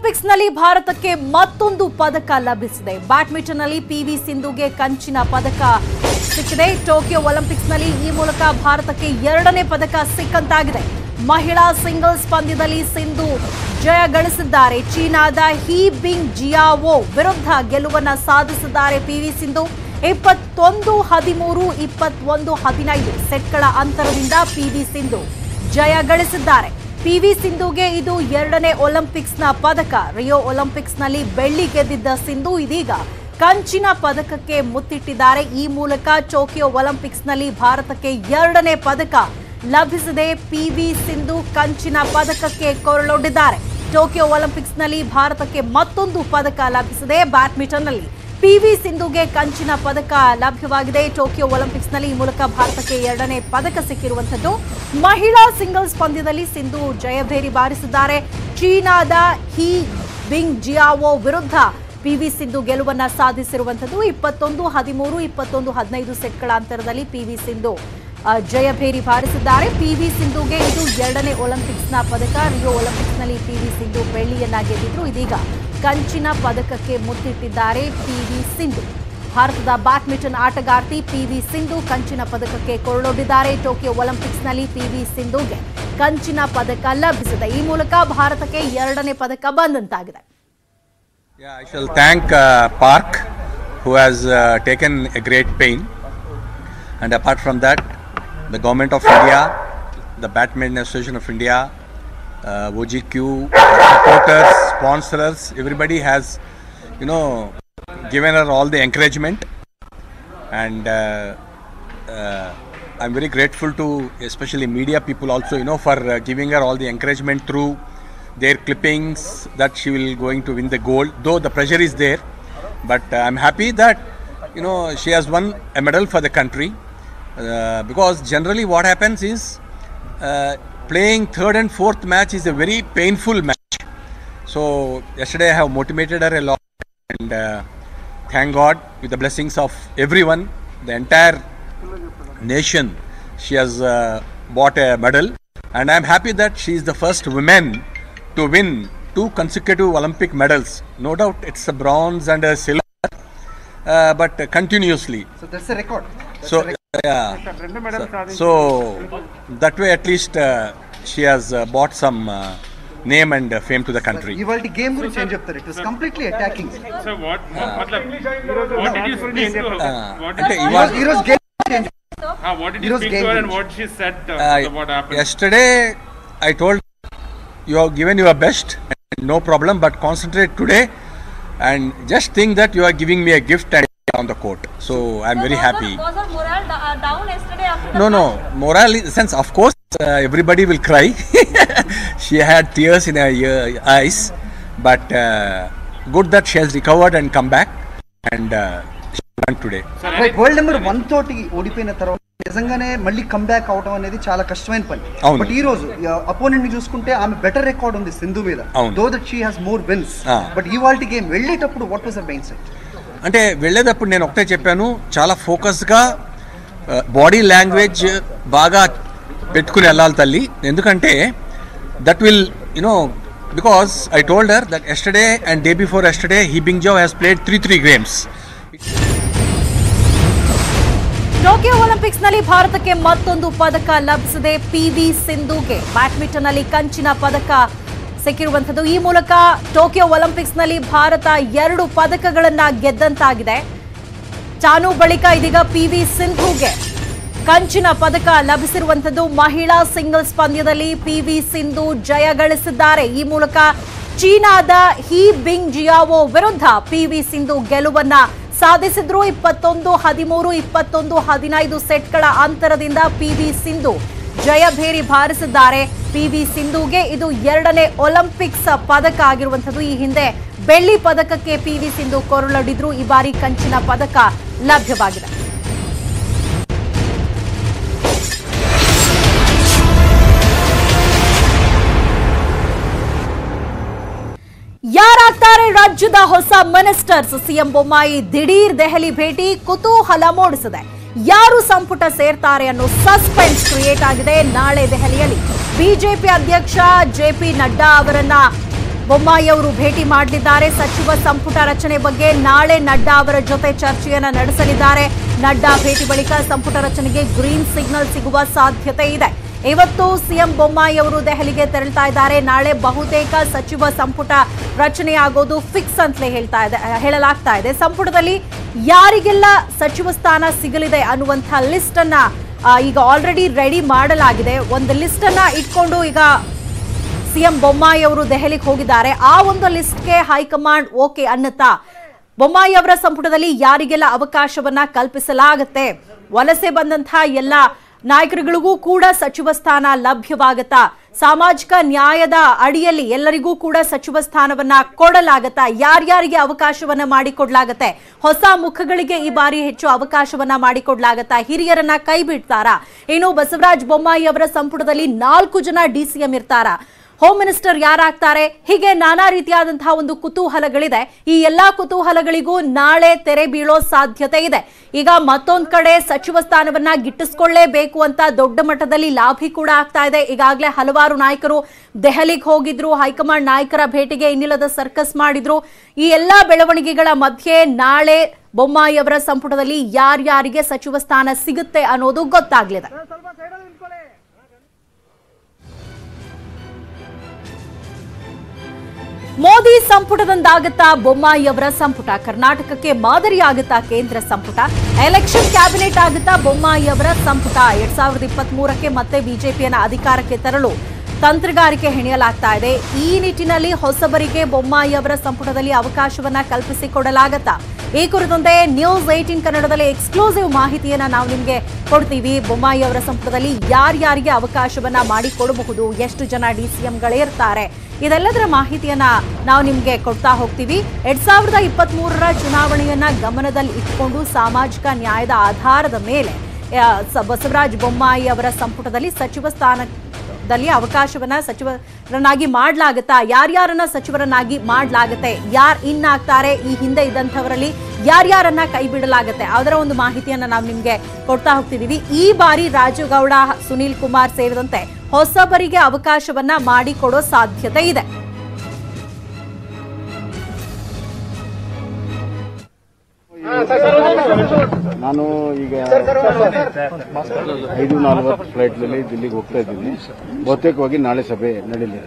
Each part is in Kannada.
ಒಲಿಂಪಿಕ್ಸ್ನಲ್ಲಿ ಭಾರತಕ್ಕೆ ಮತ್ತೊಂದು ಪದಕ ಲಭಿಸಿದೆ ಬ್ಯಾಡ್ಮಿಂಟನ್ನಲ್ಲಿ ಪಿವಿ ಸಿಂಧುಗೆ ಕಂಚಿನ ಪದಕ ಸಿಕ್ಕಿದೆ ಟೋಕಿಯೋ ಒಲಿಂಪಿಕ್ಸ್ನಲ್ಲಿ ಈ ಮೂಲಕ ಭಾರತಕ್ಕೆ ಎರಡನೇ ಪದಕ ಸಿಕ್ಕಂತಾಗಿದೆ ಮಹಿಳಾ ಸಿಂಗಲ್ಸ್ ಪಂದ್ಯದಲ್ಲಿ ಸಿಂಧು ಜಯ ಗಳಿಸಿದ್ದಾರೆ ಚೀನಾದ ಹಿ ಬಿಂಗ್ ಜಿಯಾವೋ ವಿರುದ್ಧ ಗೆಲುವನ್ನ ಸಾಧಿಸಿದ್ದಾರೆ ಪಿವಿ ಸಿಂಧು ಇಪ್ಪತ್ತೊಂದು ಹದಿಮೂರು ಇಪ್ಪತ್ತೊಂದು ಹದಿನೈದು ಸೆಟ್ಗಳ ಅಂತರದಿಂದ ಪಿವಿ ಸಿಂಧು ಜಯ ಗಳಿಸಿದ್ದಾರೆ ಪಿವಿ ಸಿಂಧುಗೆ ಇದು ಎರಡನೇ ಒಲಿಂಪಿಕ್ಸ್ನ ಪದಕ ರಿಯೋ ಒಲಿಂಪಿಕ್ಸ್ನಲ್ಲಿ ಬೆಳ್ಳಿ ಗೆದ್ದಿದ್ದ ಸಿಂಧು ಇದೀಗ ಕಂಚಿನ ಪದಕಕ್ಕೆ ಮುತ್ತಿಟ್ಟಿದ್ದಾರೆ ಈ ಮೂಲಕ ಟೋಕಿಯೋ ಒಲಿಂಪಿಕ್ಸ್ನಲ್ಲಿ ಭಾರತಕ್ಕೆ ಎರಡನೇ ಪದಕ ಲಭಿಸಿದೆ ಪಿವಿ ಸಿಂಧು ಕಂಚಿನ ಪದಕಕ್ಕೆ ಕೊರಳೊಡ್ಡಿದ್ದಾರೆ ಟೋಕಿಯೋ ಒಲಿಂಪಿಕ್ಸ್ನಲ್ಲಿ ಭಾರತಕ್ಕೆ ಮತ್ತೊಂದು ಪದಕ ಲಭಿಸಿದೆ ಬ್ಯಾಡ್ಮಿಂಟನ್ನಲ್ಲಿ ಪಿವಿ ಸಿಂಧುಗೆ ಕಂಚಿನ ಪದಕ ಲಭ್ಯವಾಗಿದೆ ಟೋಕಿಯೋ ಒಲಿಂಪಿಕ್ಸ್ನಲ್ಲಿ ಈ ಮೂಲಕ ಭಾರತಕ್ಕೆ ಎರಡನೇ ಪದಕ ಸಿಕ್ಕಿರುವಂತದ್ದು ಮಹಿಳಾ ಸಿಂಗಲ್ಸ್ ಪಂದ್ಯದಲ್ಲಿ ಸಿಂಧು ಜಯಭೇರಿ ಬಾರಿಸಿದ್ದಾರೆ ಚೀನಾದ ಹಿ ಬಿಂಗ್ ಜಿಯಾವೋ ವಿರುದ್ಧ ಪಿವಿ ಸಿಂಧು ಗೆಲುವನ್ನ ಸಾಧಿಸಿರುವಂತದ್ದು ಇಪ್ಪತ್ತೊಂದು ಹದಿಮೂರು ಇಪ್ಪತ್ತೊಂದು ಹದಿನೈದು ಸೆಟ್ಗಳ ಅಂತರದಲ್ಲಿ ಪಿವಿ ಸಿಂಧು ಆ, ಜಯಭೇರಿ ಬಾರಿಸಿದ್ದಾರೆ ಪಿವಿ ಸಿಂಧುಗೆ ಇದು ಎರಡನೇ ಒಲಿಂಪಿಕ್ಸ್ನ ಪದಕ ರಿಯೋ ಒಲಿಂಪಿಕ್ಸ್ನಲ್ಲಿ ಪಿವಿ ಸಿಂಧು ಬೆಳ್ಳಿಯನ್ನ ಗೆದ್ದಿದ್ರು ಇದೀಗ ಕಂಚಿನ ಪದಕಕ್ಕೆ ಮುತ್ತಿಟ್ಟಿದ್ದಾರೆ ಪಿವಿ ಸಿಂಧು ಭಾರತದ ಬ್ಯಾಡ್ಮಿಂಟನ್ ಆಟಗಾರ್ತಿ ಪಿವಿ ಸಿಂಧು ಕಂಚಿನ ಪದಕಕ್ಕೆ ಕೊರಳೊಡ್ಡಿದ್ದಾರೆ ಟೋಕಿಯೋ ಒಲಿಂಪಿಕ್ಸ್ನಲ್ಲಿ ಪಿವಿ ಸಿಂಧುಗೆ ಕಂಚಿನ ಪದಕ ಲಭಿಸಿದೆ ಈ ಮೂಲಕ ಭಾರತಕ್ಕೆ ಎರಡನೇ ಪದಕ ಬಂದಂತಾಗಿದೆ Yeah, I shall thank uh, Park, who has uh, taken a great pain. And apart from that, the government of India, the Badminton Association of India, uh, OGQ, supporters, sponsors, everybody has, you know, given her all the encouragement. And uh, uh, I'm very grateful to especially media people also, you know, for uh, giving her all the encouragement through their clippings that she will going to win the gold. Though the pressure is there, but uh, I'm happy that you know she has won a medal for the country. Uh, because generally what happens is uh, playing third and fourth match is a very painful match. So yesterday I have motivated her a lot, and uh, thank God with the blessings of everyone, the entire nation, she has uh, bought a medal, and I'm happy that she is the first woman to win two consecutive Olympic medals. No doubt, it's a bronze and a silver, uh, but uh, continuously. So that's a record. That's So a record. yeah, so, so that way at least uh, she has uh, bought some uh, name and uh, fame to the country. ఇవాళ గేమ్ గురించి ఏం చెప్తారు it was completely attacking So what? Matlab, what did you speak to her? What did అంటే you- ఇవాళ ఈ రోజు గేమ్ ఏం Ah, what did you Heroes speak game to her and guరించి. what she said? Uh, Uh, so what happened? yesterday I told you have given your best and no problem but concentrate today and just think that you are giving me a gift and on the court so I'm very happy Was her morale da- uh, down yesterday after the no no match? morale in the sense of course uh, everybody will cry she had tears in her ear- eyes but uh, good that she has recovered and come back and uh, she won today Sir, right world number one తోటి ఓడిపోయిన తర్వాత నిజంగానే మళ్ళీ కమ్బ్యాక్ అవడం అనేది చాలా కష్టమైన పని అవును. బట్ ఈ రోజు అపోనెంట్ ని చూసుకుంటే ఆమె బెటర్ రికార్డ్ ఉంది సింధు మీద అవును. Though that she has more wins ఆ. బట్ ఈ వాల్టి గేమ్ వెళ్ళేటప్పుడు what was our mindset అంటే వెళ్ళేటప్పుడు నేను ఒకటే చెప్పాను చాలా ఫోకస్గా బాడీ లాంగ్వేజ్ బాగా పెట్టుకుని వెళ్ళాలి తల్లి ఎందుకంటే that will you know because I told her that yesterday and day before yesterday He Bingjiao has played three three games Tokyo ಒಲಿಂಪಿಕ್ಸ್ನಲ್ಲಿ ಭಾರತಕ್ಕೆ ಮತ್ತೊಂದು ಪದಕ ಲಭಿಸಿದೆ ಪಿವಿ ಸಿಂಧುಗೆ ಬ್ಯಾಡ್ಮಿಂಟನ್ನಲ್ಲಿ ಕಂಚಿನ ಪದಕ ಸಿಕ್ಕಿರುವಂಥದ್ದು ಈ ಮೂಲಕ ಟೋಕಿಯೋ ಒಲಿಂಪಿಕ್ಸ್ನಲ್ಲಿ ಭಾರತ ಎರಡು ಪದಕಗಳನ್ನ ಗೆದ್ದಂತಾಗಿದೆ ಚಾನು ಬಳಿಕ ಇದೀಗ ಪಿವಿ ಸಿಂಧುಗೆ ಕಂಚಿನ ಪದಕ ಲಭಿಸಿರುವಂಥದ್ದು ಮಹಿಳಾ ಸಿಂಗಲ್ಸ್ ಪಂದ್ಯದಲ್ಲಿ ಪಿವಿ ಸಿಂಧು ಜಯ ಗಳಿಸಿದ್ದಾರೆ ಈ ಮೂಲಕ ಚೀನಾದ ಹಿ ಬಿಂಗ್ ಜಿಯಾವೋ ವಿರುದ್ಧ ಪಿವಿ ಸಿಂಧು ಗೆಲುವನ್ನ ಸಾಧಿಸಿದ್ರು ಇಪ್ಪತ್ತೊಂದು ಹದಿಮೂರು ಇಪ್ಪತ್ತೊಂದು ಹದಿನೈದು ಸೆಟ್ಗಳ ಅಂತರದಿಂದ ಪಿವಿ ಸಿಂಧು ಜಯಭೇರಿ ಬಾರಿಸಿದ್ದಾರೆ ಪಿವಿ ಸಿಂಧುಗೆ ಇದು ಎರಡನೇ ಒಲಿಂಪಿಕ್ಸ್ ಪದಕ ಆಗಿರುವಂಥದ್ದು ಈ ಹಿಂದೆ ಬೆಳ್ಳಿ ಪದಕಕ್ಕೆ ಪಿವಿ ಸಿಂಧು ಕೊರಳೊಡ್ಡಿದ್ರು ಈ ಬಾರಿ ಕಂಚಿನ ಪದಕ ಲಭ್ಯವಾಗಿದೆ ಯಾರಾಗ್ತಾರೆ ರಾಜ್ಯದ ಹೊಸ ಮಿನಿಸ್ಟರ್ಸ್ ಸಿಎಂ ಬೊಮ್ಮಾಯಿ ದಿಢೀರ್ ದೆಹಲಿ ಭೇಟಿ ಕುತೂಹಲ ಮೂಡಿಸಿದೆ ಯಾರು ಸಂಪುಟ ಸೇರ್ತಾರೆ ಅನ್ನೋ ಸಸ್ಪೆನ್ಸ್ ಕ್ರಿಯೇಟ್ ಆಗಿದೆ ನಾಳೆ ದೆಹಲಿಯಲ್ಲಿ ಬಿಜೆಪಿ ಅಧ್ಯಕ್ಷ ಜೆಪಿ ನಡ್ಡಾ ಅವರನ್ನ ಬೊಮ್ಮಾಯಿ ಅವರು ಭೇಟಿ ಮಾಡಲಿದ್ದಾರೆ ಸಚಿವ ಸಂಪುಟ ರಚನೆ ಬಗ್ಗೆ ನಾಳೆ ನಡ್ಡಾ ಅವರ ಜೊತೆ ಚರ್ಚೆಯನ್ನ ನಡೆಸಲಿದ್ದಾರೆ ನಡ್ಡಾ ಭೇಟಿ ಬಳಿಕ ಸಂಪುಟ ರಚನೆಗೆ ಗ್ರೀನ್ ಸಿಗ್ನಲ್ ಸಿಗುವ ಸಾಧ್ಯತೆ ಇದೆ ಇವತ್ತು ಸಿಎಂ ಬೊಮ್ಮಾಯಿ ಅವರು ದೆಹಲಿಗೆ ತೆರಳ್ತಾ ಇದ್ದಾರೆ ನಾಳೆ ಬಹುತೇಕ ಸಚಿವ ಸಂಪುಟ ರಚನೆಯಾಗೋದು ಫಿಕ್ಸ್ ಅಂತಲೇ ಹೇಳ್ತಾ ಇದೆ ಹೇಳಲಾಗ್ತಾ ಇದೆ ಸಂಪುಟದಲ್ಲಿ ಯಾರಿಗೆಲ್ಲ ಸಚಿವ ಸ್ಥಾನ ಸಿಗಲಿದೆ ಅನ್ನುವಂಥ ಲಿಸ್ಟ್ ಅನ್ನ ಆ, ಈಗ ಆಲ್ರೆಡಿ ರೆಡಿ ಮಾಡಲಾಗಿದೆ ಒಂದು ಲಿಸ್ಟ್ ಅನ್ನ ಇಟ್ಕೊಂಡು ಈಗ ಸಿಎಂ ಬೊಮ್ಮಾಯಿ ಅವರು ದೆಹಲಿಗೆ ಹೋಗಿದ್ದಾರೆ ಆ ಒಂದು ಲಿಸ್ಟ್ಗೆ ಹೈಕಮಾಂಡ್ ಓಕೆ ಅನ್ನುತ್ತಾ ಬೊಮ್ಮಾಯಿ ಅವರ ಸಂಪುಟದಲ್ಲಿ ಯಾರಿಗೆಲ್ಲ ಅವಕಾಶವನ್ನ ಕಲ್ಪಿಸಲಾಗುತ್ತೆ ವಲಸೆ ಬಂದಂತಹ ಎಲ್ಲ ನಾಯಕರುಗಳಿಗೂ ಕೂಡ ಸಚಿವ ಸ್ಥಾನ ಲಭ್ಯವಾಗತ್ತಾ ಸಾಮಾಜಿಕ ನ್ಯಾಯದ ಅಡಿಯಲ್ಲಿ ಎಲ್ಲರಿಗೂ ಕೂಡ ಸಚಿವ ಸ್ಥಾನವನ್ನ ಕೊಡಲಾಗತ್ತಾ ಯಾರ್ಯಾರಿಗೆ ಅವಕಾಶವನ್ನ ಮಾಡಿಕೊಡ್ಲಾಗತ್ತೆ ಹೊಸ ಮುಖಗಳಿಗೆ ಈ ಬಾರಿ ಹೆಚ್ಚು ಅವಕಾಶವನ್ನ ಮಾಡಿಕೊಡ್ಲಾಗತ್ತಾ ಹಿರಿಯರನ್ನ ಕೈ ಬಿಡ್ತಾರಾ ಇನ್ನು ಬಸವರಾಜ ಬೊಮ್ಮಾಯಿ ಅವರ ಸಂಪುಟದಲ್ಲಿ ನಾಲ್ಕು ಜನ ಡಿಸಿಎಂ ಇರ್ತಾರಾ ಹೋಮ್ ಮಿನಿಸ್ಟರ್ ಯಾರಾಗ್ತಾರೆ ಹೀಗೆ ನಾನಾ ರೀತಿಯಾದಂತಹ ಒಂದು ಕುತೂಹಲಗಳಿದೆ ಈ ಎಲ್ಲಾ ಕುತೂಹಲಗಳಿಗೂ ನಾಳೆ ತೆರೆ ಬೀಳೋ ಸಾಧ್ಯತೆ ಇದೆ ಈಗ ಮತ್ತೊಂದ್ ಕಡೆ ಸಚಿವ ಸ್ಥಾನವನ್ನ ಗಿಟ್ಟಿಸ್ಕೊಳ್ಳೇಬೇಕು ಅಂತ ದೊಡ್ಡ ಮಟ್ಟದಲ್ಲಿ ಲಾಭಿ ಕೂಡ ಆಗ್ತಾ ಇದೆ ಈಗಾಗಲೇ ಹಲವಾರು ನಾಯಕರು ದೆಹಲಿಗೆ ಹೋಗಿದ್ರು ಹೈಕಮಾಂಡ್ ನಾಯಕರ ಭೇಟಿಗೆ ಇನ್ನಿಲ್ಲದ ಸರ್ಕಸ್ ಮಾಡಿದ್ರು ಈ ಎಲ್ಲಾ ಬೆಳವಣಿಗೆಗಳ ಮಧ್ಯೆ ನಾಳೆ ಬೊಮ್ಮಾಯಿ ಅವರ ಸಂಪುಟದಲ್ಲಿ ಯಾರ್ಯಾರಿಗೆ ಸಚಿವ ಸ್ಥಾನ ಸಿಗುತ್ತೆ ಅನ್ನೋದು ಗೊತ್ತಾಗ್ಲಿದೆ ಮೋದಿ ಸಂಪುಟದಂದಾಗುತ್ತಾ ಬೊಮ್ಮಾಯಿ ಅವರ ಸಂಪುಟ ಕರ್ನಾಟಕಕ್ಕೆ ಮಾದರಿಯಾಗುತ್ತಾ ಕೇಂದ್ರ ಸಂಪುಟ ಎಲೆಕ್ಷನ್ ಕ್ಯಾಬಿನೆಟ್ ಆಗುತ್ತಾ ಬೊಮ್ಮಾಯಿ ಅವರ ಸಂಪುಟ ಎರಡ್ ಸಾವಿರದ ಇಪ್ಪತ್ತ್ ಮೂರಕ್ಕೆ ಮತ್ತೆ ಬಿಜೆಪಿಯನ್ನ ಅಧಿಕಾರಕ್ಕೆ ತರಲು ತಂತ್ರಗಾರಿಕೆ ಹೆಣೆಯಲಾಗ್ತಾ ಇದೆ ಈ ನಿಟ್ಟಿನಲ್ಲಿ ಹೊಸಬರಿಗೆ ಬೊಮ್ಮಾಯಿ ಅವರ ಸಂಪುಟದಲ್ಲಿ ಅವಕಾಶವನ್ನ ಕಲ್ಪಿಸಿಕೊಡಲಾಗತ್ತಾ ಈ ಕುರಿತಂತೆ ನ್ಯೂಸ್ ಏಟೀನ್ ಕನ್ನಡದಲ್ಲಿ ಎಕ್ಸ್ಕ್ಲೂಸಿವ್ ಮಾಹಿತಿಯನ್ನ ನಾವು ನಿಮಗೆ ಕೊಡ್ತೀವಿ ಬೊಮ್ಮಾಯಿ ಅವರ ಸಂಪುಟದಲ್ಲಿ ಯಾರ್ಯಾರಿಗೆ ಅವಕಾಶವನ್ನ ಮಾಡಿಕೊಡಬಹುದು ಎಷ್ಟು ಜನ ಡಿಸಿಎಂಗಳಿರ್ತಾರೆ ಇದೆಲ್ಲದರ ಮಾಹಿತಿಯನ್ನ ನಾವು ನಿಮಗೆ ಕೊಡ್ತಾ ಹೋಗ್ತೀವಿ ಎರಡ್ ಸಾವಿರದ ಇಪ್ಪತ್ತ್ ಮೂರರ ಚುನಾವಣೆಯನ್ನ ಗಮನದಲ್ಲಿ ಇಟ್ಕೊಂಡು ಸಾಮಾಜಿಕ ನ್ಯಾಯದ ಆಧಾರದ ಮೇಲೆ ಆ, ಸ- ಬಸವರಾಜ ಬೊಮ್ಮಾಯಿ ಅವರ ಸಂಪುಟದಲ್ಲಿ ಸಚಿವ ಸ್ಥಾನದಲ್ಲಿ ಅವಕಾಶವನ್ನ ಸಚಿವರನ್ನಾಗಿ ಮಾಡಲಾಗುತ್ತಾ ಯಾರ್ಯಾರನ್ನ ಸಚಿವರನ್ನಾಗಿ ಮಾಡಲಾಗುತ್ತೆ ಯಾರು ಇನ್ ಆಗ್ತಾರೆ ಈ ಹಿಂದೆ ಇದ್ದಂಥವರಲ್ಲಿ ಯಾರ್ಯಾರನ್ನ ಕೈ ಬಿಡಲಾಗುತ್ತೆ ಅದರ ಒಂದು ಮಾಹಿತಿಯನ್ನ ನಾವು ನಿಮ್ಗೆ ಕೊಡ್ತಾ ಹೋಗ್ತಿದೀವಿ ಈ ಬಾರಿ ರಾಜು ಗೌಡ ಸುನೀಲ್ ಕುಮಾರ್ ಸೇರಿದಂತೆ ಹೊಸಬರಿಗೆ ಅವಕಾಶವನ್ನ ಮಾಡಿಕೊಡೋ ಸಾಧ್ಯತೆ ಇದೆ ನಾನು ಈಗ ಐದು ನಲವತ್ತು ಫ್ಲೈಟ್ನಲ್ಲಿ ದಿಲ್ಲಿಗೆ ಹೋಗ್ತಾ ಇದ್ದೀನಿ ಬಹುತೇಕವಾಗಿ ನಾಳೆ ಸಭೆ ನಡೆಯಲಿದೆ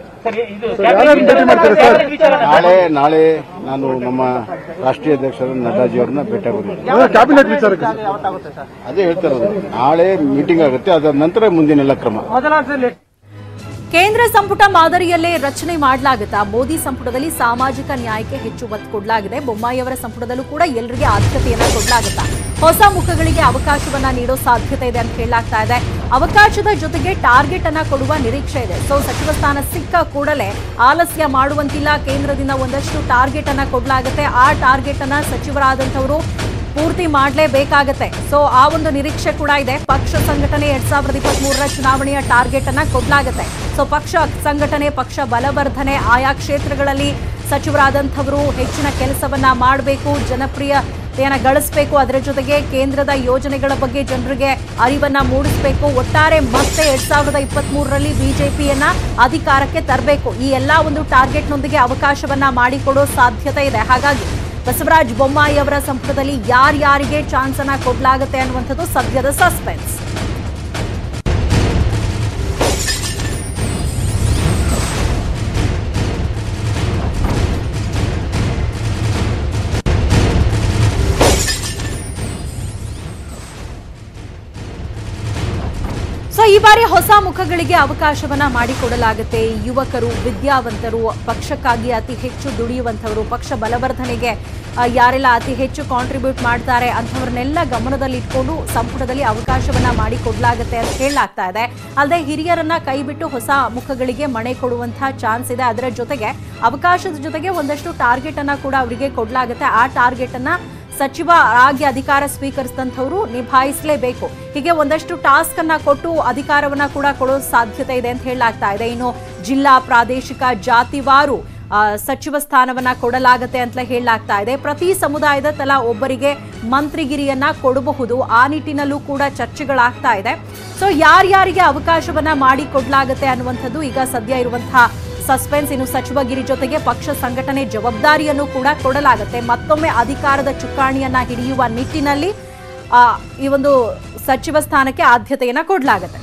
ನಾಳೆ ನಾಳೆ ನಾನು ನಮ್ಮ ರಾಷ್ಟ್ರೀಯ ಅಧ್ಯಕ್ಷರಾದ ನಡ್ಡಾಜಿ ಅವ್ರನ್ನ ಭೇಟಿಯಾಗೋದಿಲ್ಲ ಕ್ಯಾಬಿನೆಟ್ ವಿಚಾರಕ್ಕೆ ಅದೇ ಹೇಳ್ತಾ ಇರೋದು ನಾಳೆ ಮೀಟಿಂಗ್ ಆಗುತ್ತೆ ಅದರ ನಂತರ ಮುಂದಿನೆಲ್ಲ ಕ್ರಮ ಕೇಂದ್ರ ಸಂಪುಟ ಮಾದರಿಯಲ್ಲೇ ರಚನೆ ಮಾಡಲಾಗುತ್ತಾ ಮೋದಿ ಸಂಪುಟದಲ್ಲಿ ಸಾಮಾಜಿಕ ನ್ಯಾಯಕ್ಕೆ ಹೆಚ್ಚು ಒತ್ತು ಕೊಡಲಾಗಿದೆ ಬೊಮ್ಮಾಯಿ ಅವರ ಸಂಪುಟದಲ್ಲೂ ಕೂಡ ಎಲ್ಲರಿಗೆ ಆದ್ಯತೆಯನ್ನ ಕೊಡಲಾಗುತ್ತಾ ಹೊಸ ಮುಖಗಳಿಗೆ ಅವಕಾಶವನ್ನ ನೀಡೋ ಸಾಧ್ಯತೆ ಇದೆ ಅಂತ ಹೇಳಲಾಗ್ತಾ ಇದೆ ಅವಕಾಶದ ಜೊತೆಗೆ ಟಾರ್ಗೆಟ್ ಅನ್ನ ಕೊಡುವ ನಿರೀಕ್ಷೆ ಇದೆ ಸೊ ಸಚಿವ ಸ್ಥಾನ ಸಿಕ್ಕ ಕೂಡಲೇ ಆಲಸ್ಯ ಮಾಡುವಂತಿಲ್ಲ ಕೇಂದ್ರದಿಂದ ಒಂದಷ್ಟು ಟಾರ್ಗೆಟ್ ಅನ್ನ ಕೊಡಲಾಗುತ್ತೆ ಆ ಟಾರ್ಗೆಟ್ ಅನ್ನ ಸಚಿವರಾದಂಥವರು ಪೂರ್ತಿ ಮಾಡಲೇಬೇಕಾಗತ್ತೆ ಸೊ ಆ ಒಂದು ನಿರೀಕ್ಷೆ ಕೂಡ ಇದೆ ಪಕ್ಷ ಸಂಘಟನೆ ಎರಡ್ ಸಾವಿರದ ಇಪ್ಪತ್ತ್ ಮೂರರ ಚುನಾವಣೆಯ ಟಾರ್ಗೆಟ್ ಅನ್ನ ಕೊಡಲಾಗುತ್ತೆ ಸೊ ಪಕ್ಷ ಸಂಘಟನೆ ಪಕ್ಷ ಬಲವರ್ಧನೆ ಆಯಾ ಕ್ಷೇತ್ರಗಳಲ್ಲಿ ಸಚಿವರಾದಂಥವರು ಹೆಚ್ಚಿನ ಕೆಲಸವನ್ನ ಮಾಡಬೇಕು ಜನಪ್ರಿಯತೆಯನ್ನ ಗಳಿಸಬೇಕು ಅದರ ಜೊತೆಗೆ ಕೇಂದ್ರದ ಯೋಜನೆಗಳ ಬಗ್ಗೆ ಜನರಿಗೆ ಅರಿವನ್ನ ಮೂಡಿಸಬೇಕು ಒಟ್ಟಾರೆ ಮತ್ತೆ ಎರಡ್ ಸಾವಿರದ ಇಪ್ಪತ್ತ್ ಮೂರರಲ್ಲಿ ಬಿಜೆಪಿಯನ್ನ ಅಧಿಕಾರಕ್ಕೆ ತರಬೇಕು ಈ ಎಲ್ಲಾ ಒಂದು ಟಾರ್ಗೆಟ್ನೊಂದಿಗೆ ಅವಕಾಶವನ್ನ ಮಾಡಿಕೊಡೋ ಸಾಧ್ಯತೆ ಇದೆ ಹಾಗಾಗಿ ಬಸವರಾಜ ಬೊಮ್ಮಾಯಿ ಅವರ ಸಂಪುಟದಲ್ಲಿ ಯಾರ್ಯಾರಿಗೆ ಚಾನ್ಸ್ ಅನ್ನ ಕೊಡಲಾಗುತ್ತೆ ಅನ್ನುವಂಥದ್ದು ಸದ್ಯದ ಸಸ್ಪೆನ್ಸ್ ಸೊ ಈ ಬಾರಿ ಹೊಸ ಮುಖಗಳಿಗೆ ಅವಕಾಶವನ್ನ ಮಾಡಿಕೊಡಲಾಗುತ್ತೆ ಯುವಕರು ವಿದ್ಯಾವಂತರು ಪಕ್ಷಕ್ಕಾಗಿ ಅತಿ ಹೆಚ್ಚು ದುಡಿಯುವಂಥವರು ಪಕ್ಷ ಬಲವರ್ಧನೆಗೆ ಆ, ಯಾರೆಲ್ಲ ಅತಿ ಹೆಚ್ಚು ಕಾಂಟ್ರಿಬ್ಯೂಟ್ ಮಾಡ್ತಾರೆ ಅಂಥವ್ರನ್ನೆಲ್ಲ ಗಮನದಲ್ಲಿ ಇಟ್ಕೊಂಡು ಸಂಪುಟದಲ್ಲಿ ಅವಕಾಶವನ್ನ ಮಾಡಿಕೊಡ್ಲಾಗುತ್ತೆ ಅಂತ ಹೇಳಲಾಗ್ತಾ ಇದೆ ಅಲ್ಲದೆ ಹಿರಿಯರನ್ನ ಕೈಬಿಟ್ಟು ಹೊಸ ಮುಖಗಳಿಗೆ ಮಣೆ ಕೊಡುವಂತಹ ಚಾನ್ಸ್ ಇದೆ ಅದರ ಜೊತೆಗೆ ಅವಕಾಶದ ಜೊತೆಗೆ ಒಂದಷ್ಟು ಟಾರ್ಗೆಟ್ ಅನ್ನ ಕೂಡ ಅವರಿಗೆ ಕೊಡಲಾಗುತ್ತೆ ಆ ಟಾರ್ಗೆಟ್ ಅನ್ನ ಸಚಿವ ಆಗಿ ಅಧಿಕಾರ ಸ್ವೀಕರಿಸಿದಂಥವರು ನಿಭಾಯಿಸಲೇಬೇಕು ಹೀಗೆ ಒಂದಷ್ಟು ಟಾಸ್ಕ್ ಅನ್ನ ಕೊಟ್ಟು ಅಧಿಕಾರವನ್ನ ಕೂಡ ಕೊಡೋ ಸಾಧ್ಯತೆ ಇದೆ ಅಂತ ಹೇಳಲಾಗ್ತಾ ಇದೆ ಇನ್ನು ಜಿಲ್ಲಾ ಪ್ರಾದೇಶಿಕ ಜಾತಿವಾರು ಆ, ಸಚಿವ ಸ್ಥಾನವನ್ನ ಕೊಡಲಾಗತ್ತೆ ಅಂತ ಹೇಳಲಾಗ್ತಾ ಇದೆ ಪ್ರತಿ ಸಮುದಾಯದ ತಲಾ ಒಬ್ಬರಿಗೆ ಮಂತ್ರಿಗಿರಿಯನ್ನ ಕೊಡಬಹುದು ಆ ನಿಟ್ಟಿನಲ್ಲೂ ಕೂಡ ಚರ್ಚೆಗಳಾಗ್ತಾ ಇದೆ ಸೊ ಯಾರ್ಯಾರಿಗೆ ಅವಕಾಶವನ್ನ ಮಾಡಿ ಕೊಡ್ಲಾಗತ್ತೆ ಅನ್ನುವಂಥದ್ದು ಈಗ ಸದ್ಯ ಇರುವಂತಹ ಸಸ್ಪೆನ್ಸ್ ಇನ್ನು ಸಚಿವಗಿರಿ ಜೊತೆಗೆ ಪಕ್ಷ ಸಂಘಟನೆ ಜವಾಬ್ದಾರಿಯನ್ನು ಕೂಡ ಕೊಡಲಾಗುತ್ತೆ ಮತ್ತೊಮ್ಮೆ ಅಧಿಕಾರದ ಚುಕ್ಕಾಣಿಯನ್ನ ಹಿಡಿಯುವ ನಿಟ್ಟಿನಲ್ಲಿ ಆ, ಈ ಒಂದು ಸಚಿವ ಸ್ಥಾನಕ್ಕೆ ಆದ್ಯತೆಯನ್ನ ಕೊಡಲಾಗುತ್ತೆ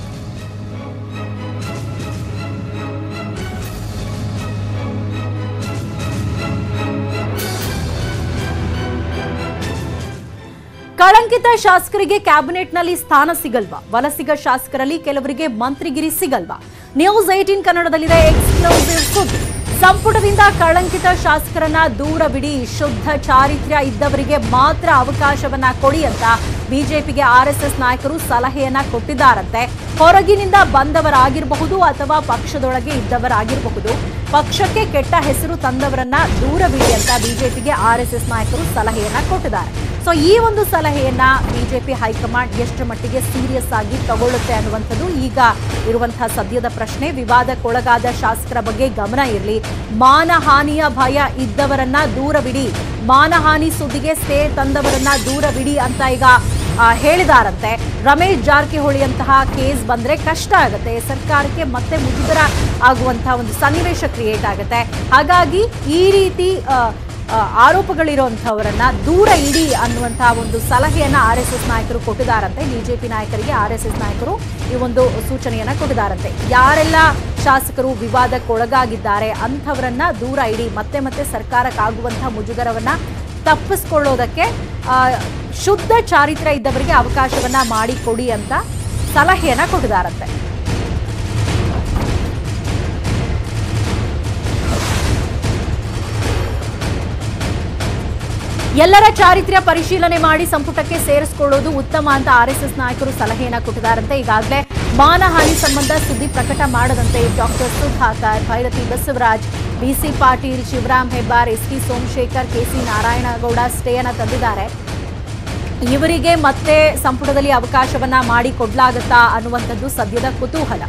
ಕಳಂಕಿತ ಶಾಸಕರಿಗೆ ಕ್ಯಾಬಿನೆಟ್ನಲ್ಲಿ ಸ್ಥಾನ ಸಿಗಲ್ವಾ ವಲಸಿಗ ಶಾಸಕರಲ್ಲಿ ಕೆಲವರಿಗೆ ಮಂತ್ರಿಗಿರಿ ಸಿಗಲ್ವಾ ನ್ಯೂಸ್ ಏಟೀನ್ ಕನ್ನಡದಲ್ಲಿದೆ ಎಕ್ಸ್ಕ್ಲೂಸಿವ್ ಸುದ್ದಿ ಸಂಪುಟದಿಂದ ಕಳಂಕಿತ ಶಾಸಕರನ್ನ ದೂರವಿಡಿ ಶುದ್ಧ ಚಾರಿತ್ರ್ಯ ಇದ್ದವರಿಗೆ ಮಾತ್ರ ಅವಕಾಶವನ್ನ ಕೊಡಿ ಅಂತ ಬಿಜೆಪಿಗೆ ಆರ್ಎಸ್ಎಸ್ ನಾಯಕರು ಸಲಹೆಯನ್ನ ಕೊಟ್ಟಿದ್ದಾರಂತೆ ಹೊರಗಿನಿಂದ ಬಂದವರಾಗಿರಬಹುದು ಅಥವಾ ಪಕ್ಷದೊಳಗೆ ಇದ್ದವರಾಗಿರಬಹುದು ಪಕ್ಷಕ್ಕೆ ಕೆಟ್ಟ ಹೆಸರು ತಂದವರನ್ನ ದೂರವಿಡಿ ಅಂತ ಬಿಜೆಪಿಗೆ ಆರ್ಎಸ್ಎಸ್ ನಾಯಕರು ಸಲಹೆಯನ್ನ ಕೊಟ್ಟಿದ್ದಾರೆ ಸೊ ಈ ಒಂದು ಸಲಹೆಯನ್ನ ಬಿಜೆಪಿ ಹೈಕಮಾಂಡ್ ಎಷ್ಟು ಮಟ್ಟಿಗೆ ಸೀರಿಯಸ್ ಆಗಿ ತಗೊಳ್ಳುತ್ತೆ ಅನ್ನುವಂಥದ್ದು ಈಗ ಇರುವಂತಹ ಸದ್ಯದ ಪ್ರಶ್ನೆ ವಿವಾದಕ್ಕೊಳಗಾದ ಶಾಸಕರ ಬಗ್ಗೆ ಗಮನ ಇರಲಿ ಮಾನಹಾನಿಯ ಭಯ ಇದ್ದವರನ್ನ ದೂರವಿಡಿ ಮಾನಹಾನಿ ಸುದ್ದಿಗೆ ಸ್ಟೇ ತಂದವರನ್ನ ದೂರವಿಡಿ ಅಂತ ಈಗ ಆ, ಹೇಳಿದಾರಂತೆ ರಮೇಶ್ ಜಾರಕಿಹೊಳಿ ಅಂತಹ ಕೇಸ್ ಬಂದ್ರೆ ಕಷ್ಟ ಆಗುತ್ತೆ ಸರ್ಕಾರಕ್ಕೆ ಮತ್ತೆ ಮುಜುಗರ ಆಗುವಂತಹ ಒಂದು ಸನ್ನಿವೇಶ ಕ್ರಿಯೇಟ್ ಆಗುತ್ತೆ ಹಾಗಾಗಿ ಈ ರೀತಿ ಆ, ಆ, ಆರೋಪಗಳಿರುವಂತಹವರನ್ನ ದೂರ ಇಡಿ ಅನ್ನುವಂತಹ ಒಂದು ಸಲಹೆಯನ್ನ ಆರ್ ಎಸ್ ಎಸ್ ನಾಯಕರು ಕೊಟ್ಟಿದ್ದಾರಂತೆ ಬಿಜೆಪಿ ನಾಯಕರಿಗೆ ಆರ್ ಎಸ್ ಎಸ್ ನಾಯಕರು ಈ ಒಂದು ಸೂಚನೆಯನ್ನ ಕೊಟ್ಟಿದ್ದಾರಂತೆ ಯಾರೆಲ್ಲ ಶಾಸಕರು ವಿವಾದಕ್ಕೊಳಗಾಗಿದ್ದಾರೆ ಅಂಥವರನ್ನ ದೂರ ಇಡಿ ಮತ್ತೆ ಮತ್ತೆ ಸರ್ಕಾರಕ್ಕಾಗುವಂತಹ ಮುಜುಗರವನ್ನ ತಪ್ಪಿಸ್ಕೊಳ್ಳೋದಕ್ಕೆ ಆ, ಶುದ್ಧ ಚಾರಿತ್ರ್ಯ ಇದ್ದವರಿಗೆ ಅವಕಾಶವನ್ನ ಮಾಡಿಕೊಡಿ ಅಂತ ಸಲಹೆಯನ್ನ ಕೊಟ್ಟಿದ್ದಾರಂತೆ ಎಲ್ಲರ ಚಾರಿತ್ರ್ಯ ಪರಿಶೀಲನೆ ಮಾಡಿ ಸಂಪುಟಕ್ಕೆ ಸೇರಿಸಿಕೊಳ್ಳೋದು ಉತ್ತಮ ಅಂತ ಆರ್ಎಸ್ಎಸ್ ನಾಯಕರು ಸಲಹೆಯನ್ನ ಕೊಟ್ಟಿದ್ದಾರಂತೆ ಈಗಾಗಲೇ ಮಾನಹಾನಿ ಸಂಬಂಧ ಸುದ್ದಿ ಪ್ರಕಟ ಮಾಡದಂತೆ ಡಾಕ್ಟರ್ ಸುಧಾಕರ್ ಭೈರತಿ ಬಸವರಾಜ್ ಬಿಸಿ ಪಾಟೀಲ್ ಶಿವರಾಮ್ ಹೆಬ್ಬಾರ್ ಎಸ್ ಟಿ ಸೋಮಶೇಖರ್ ಕೆಸಿ ನಾರಾಯಣಗೌಡ ಸ್ಟೇಯನ್ನ ತಂದಿದ್ದಾರೆ ಇವರಿಗೆ ಮತ್ತೆ ಸಂಪುಟದಲ್ಲಿ ಅವಕಾಶವನ್ನ ಮಾಡಿ ಕೊಡ್ಲಾಗತ್ತಾ ಅನ್ನುವಂಥದ್ದು ಸದ್ಯದ ಕುತೂಹಲ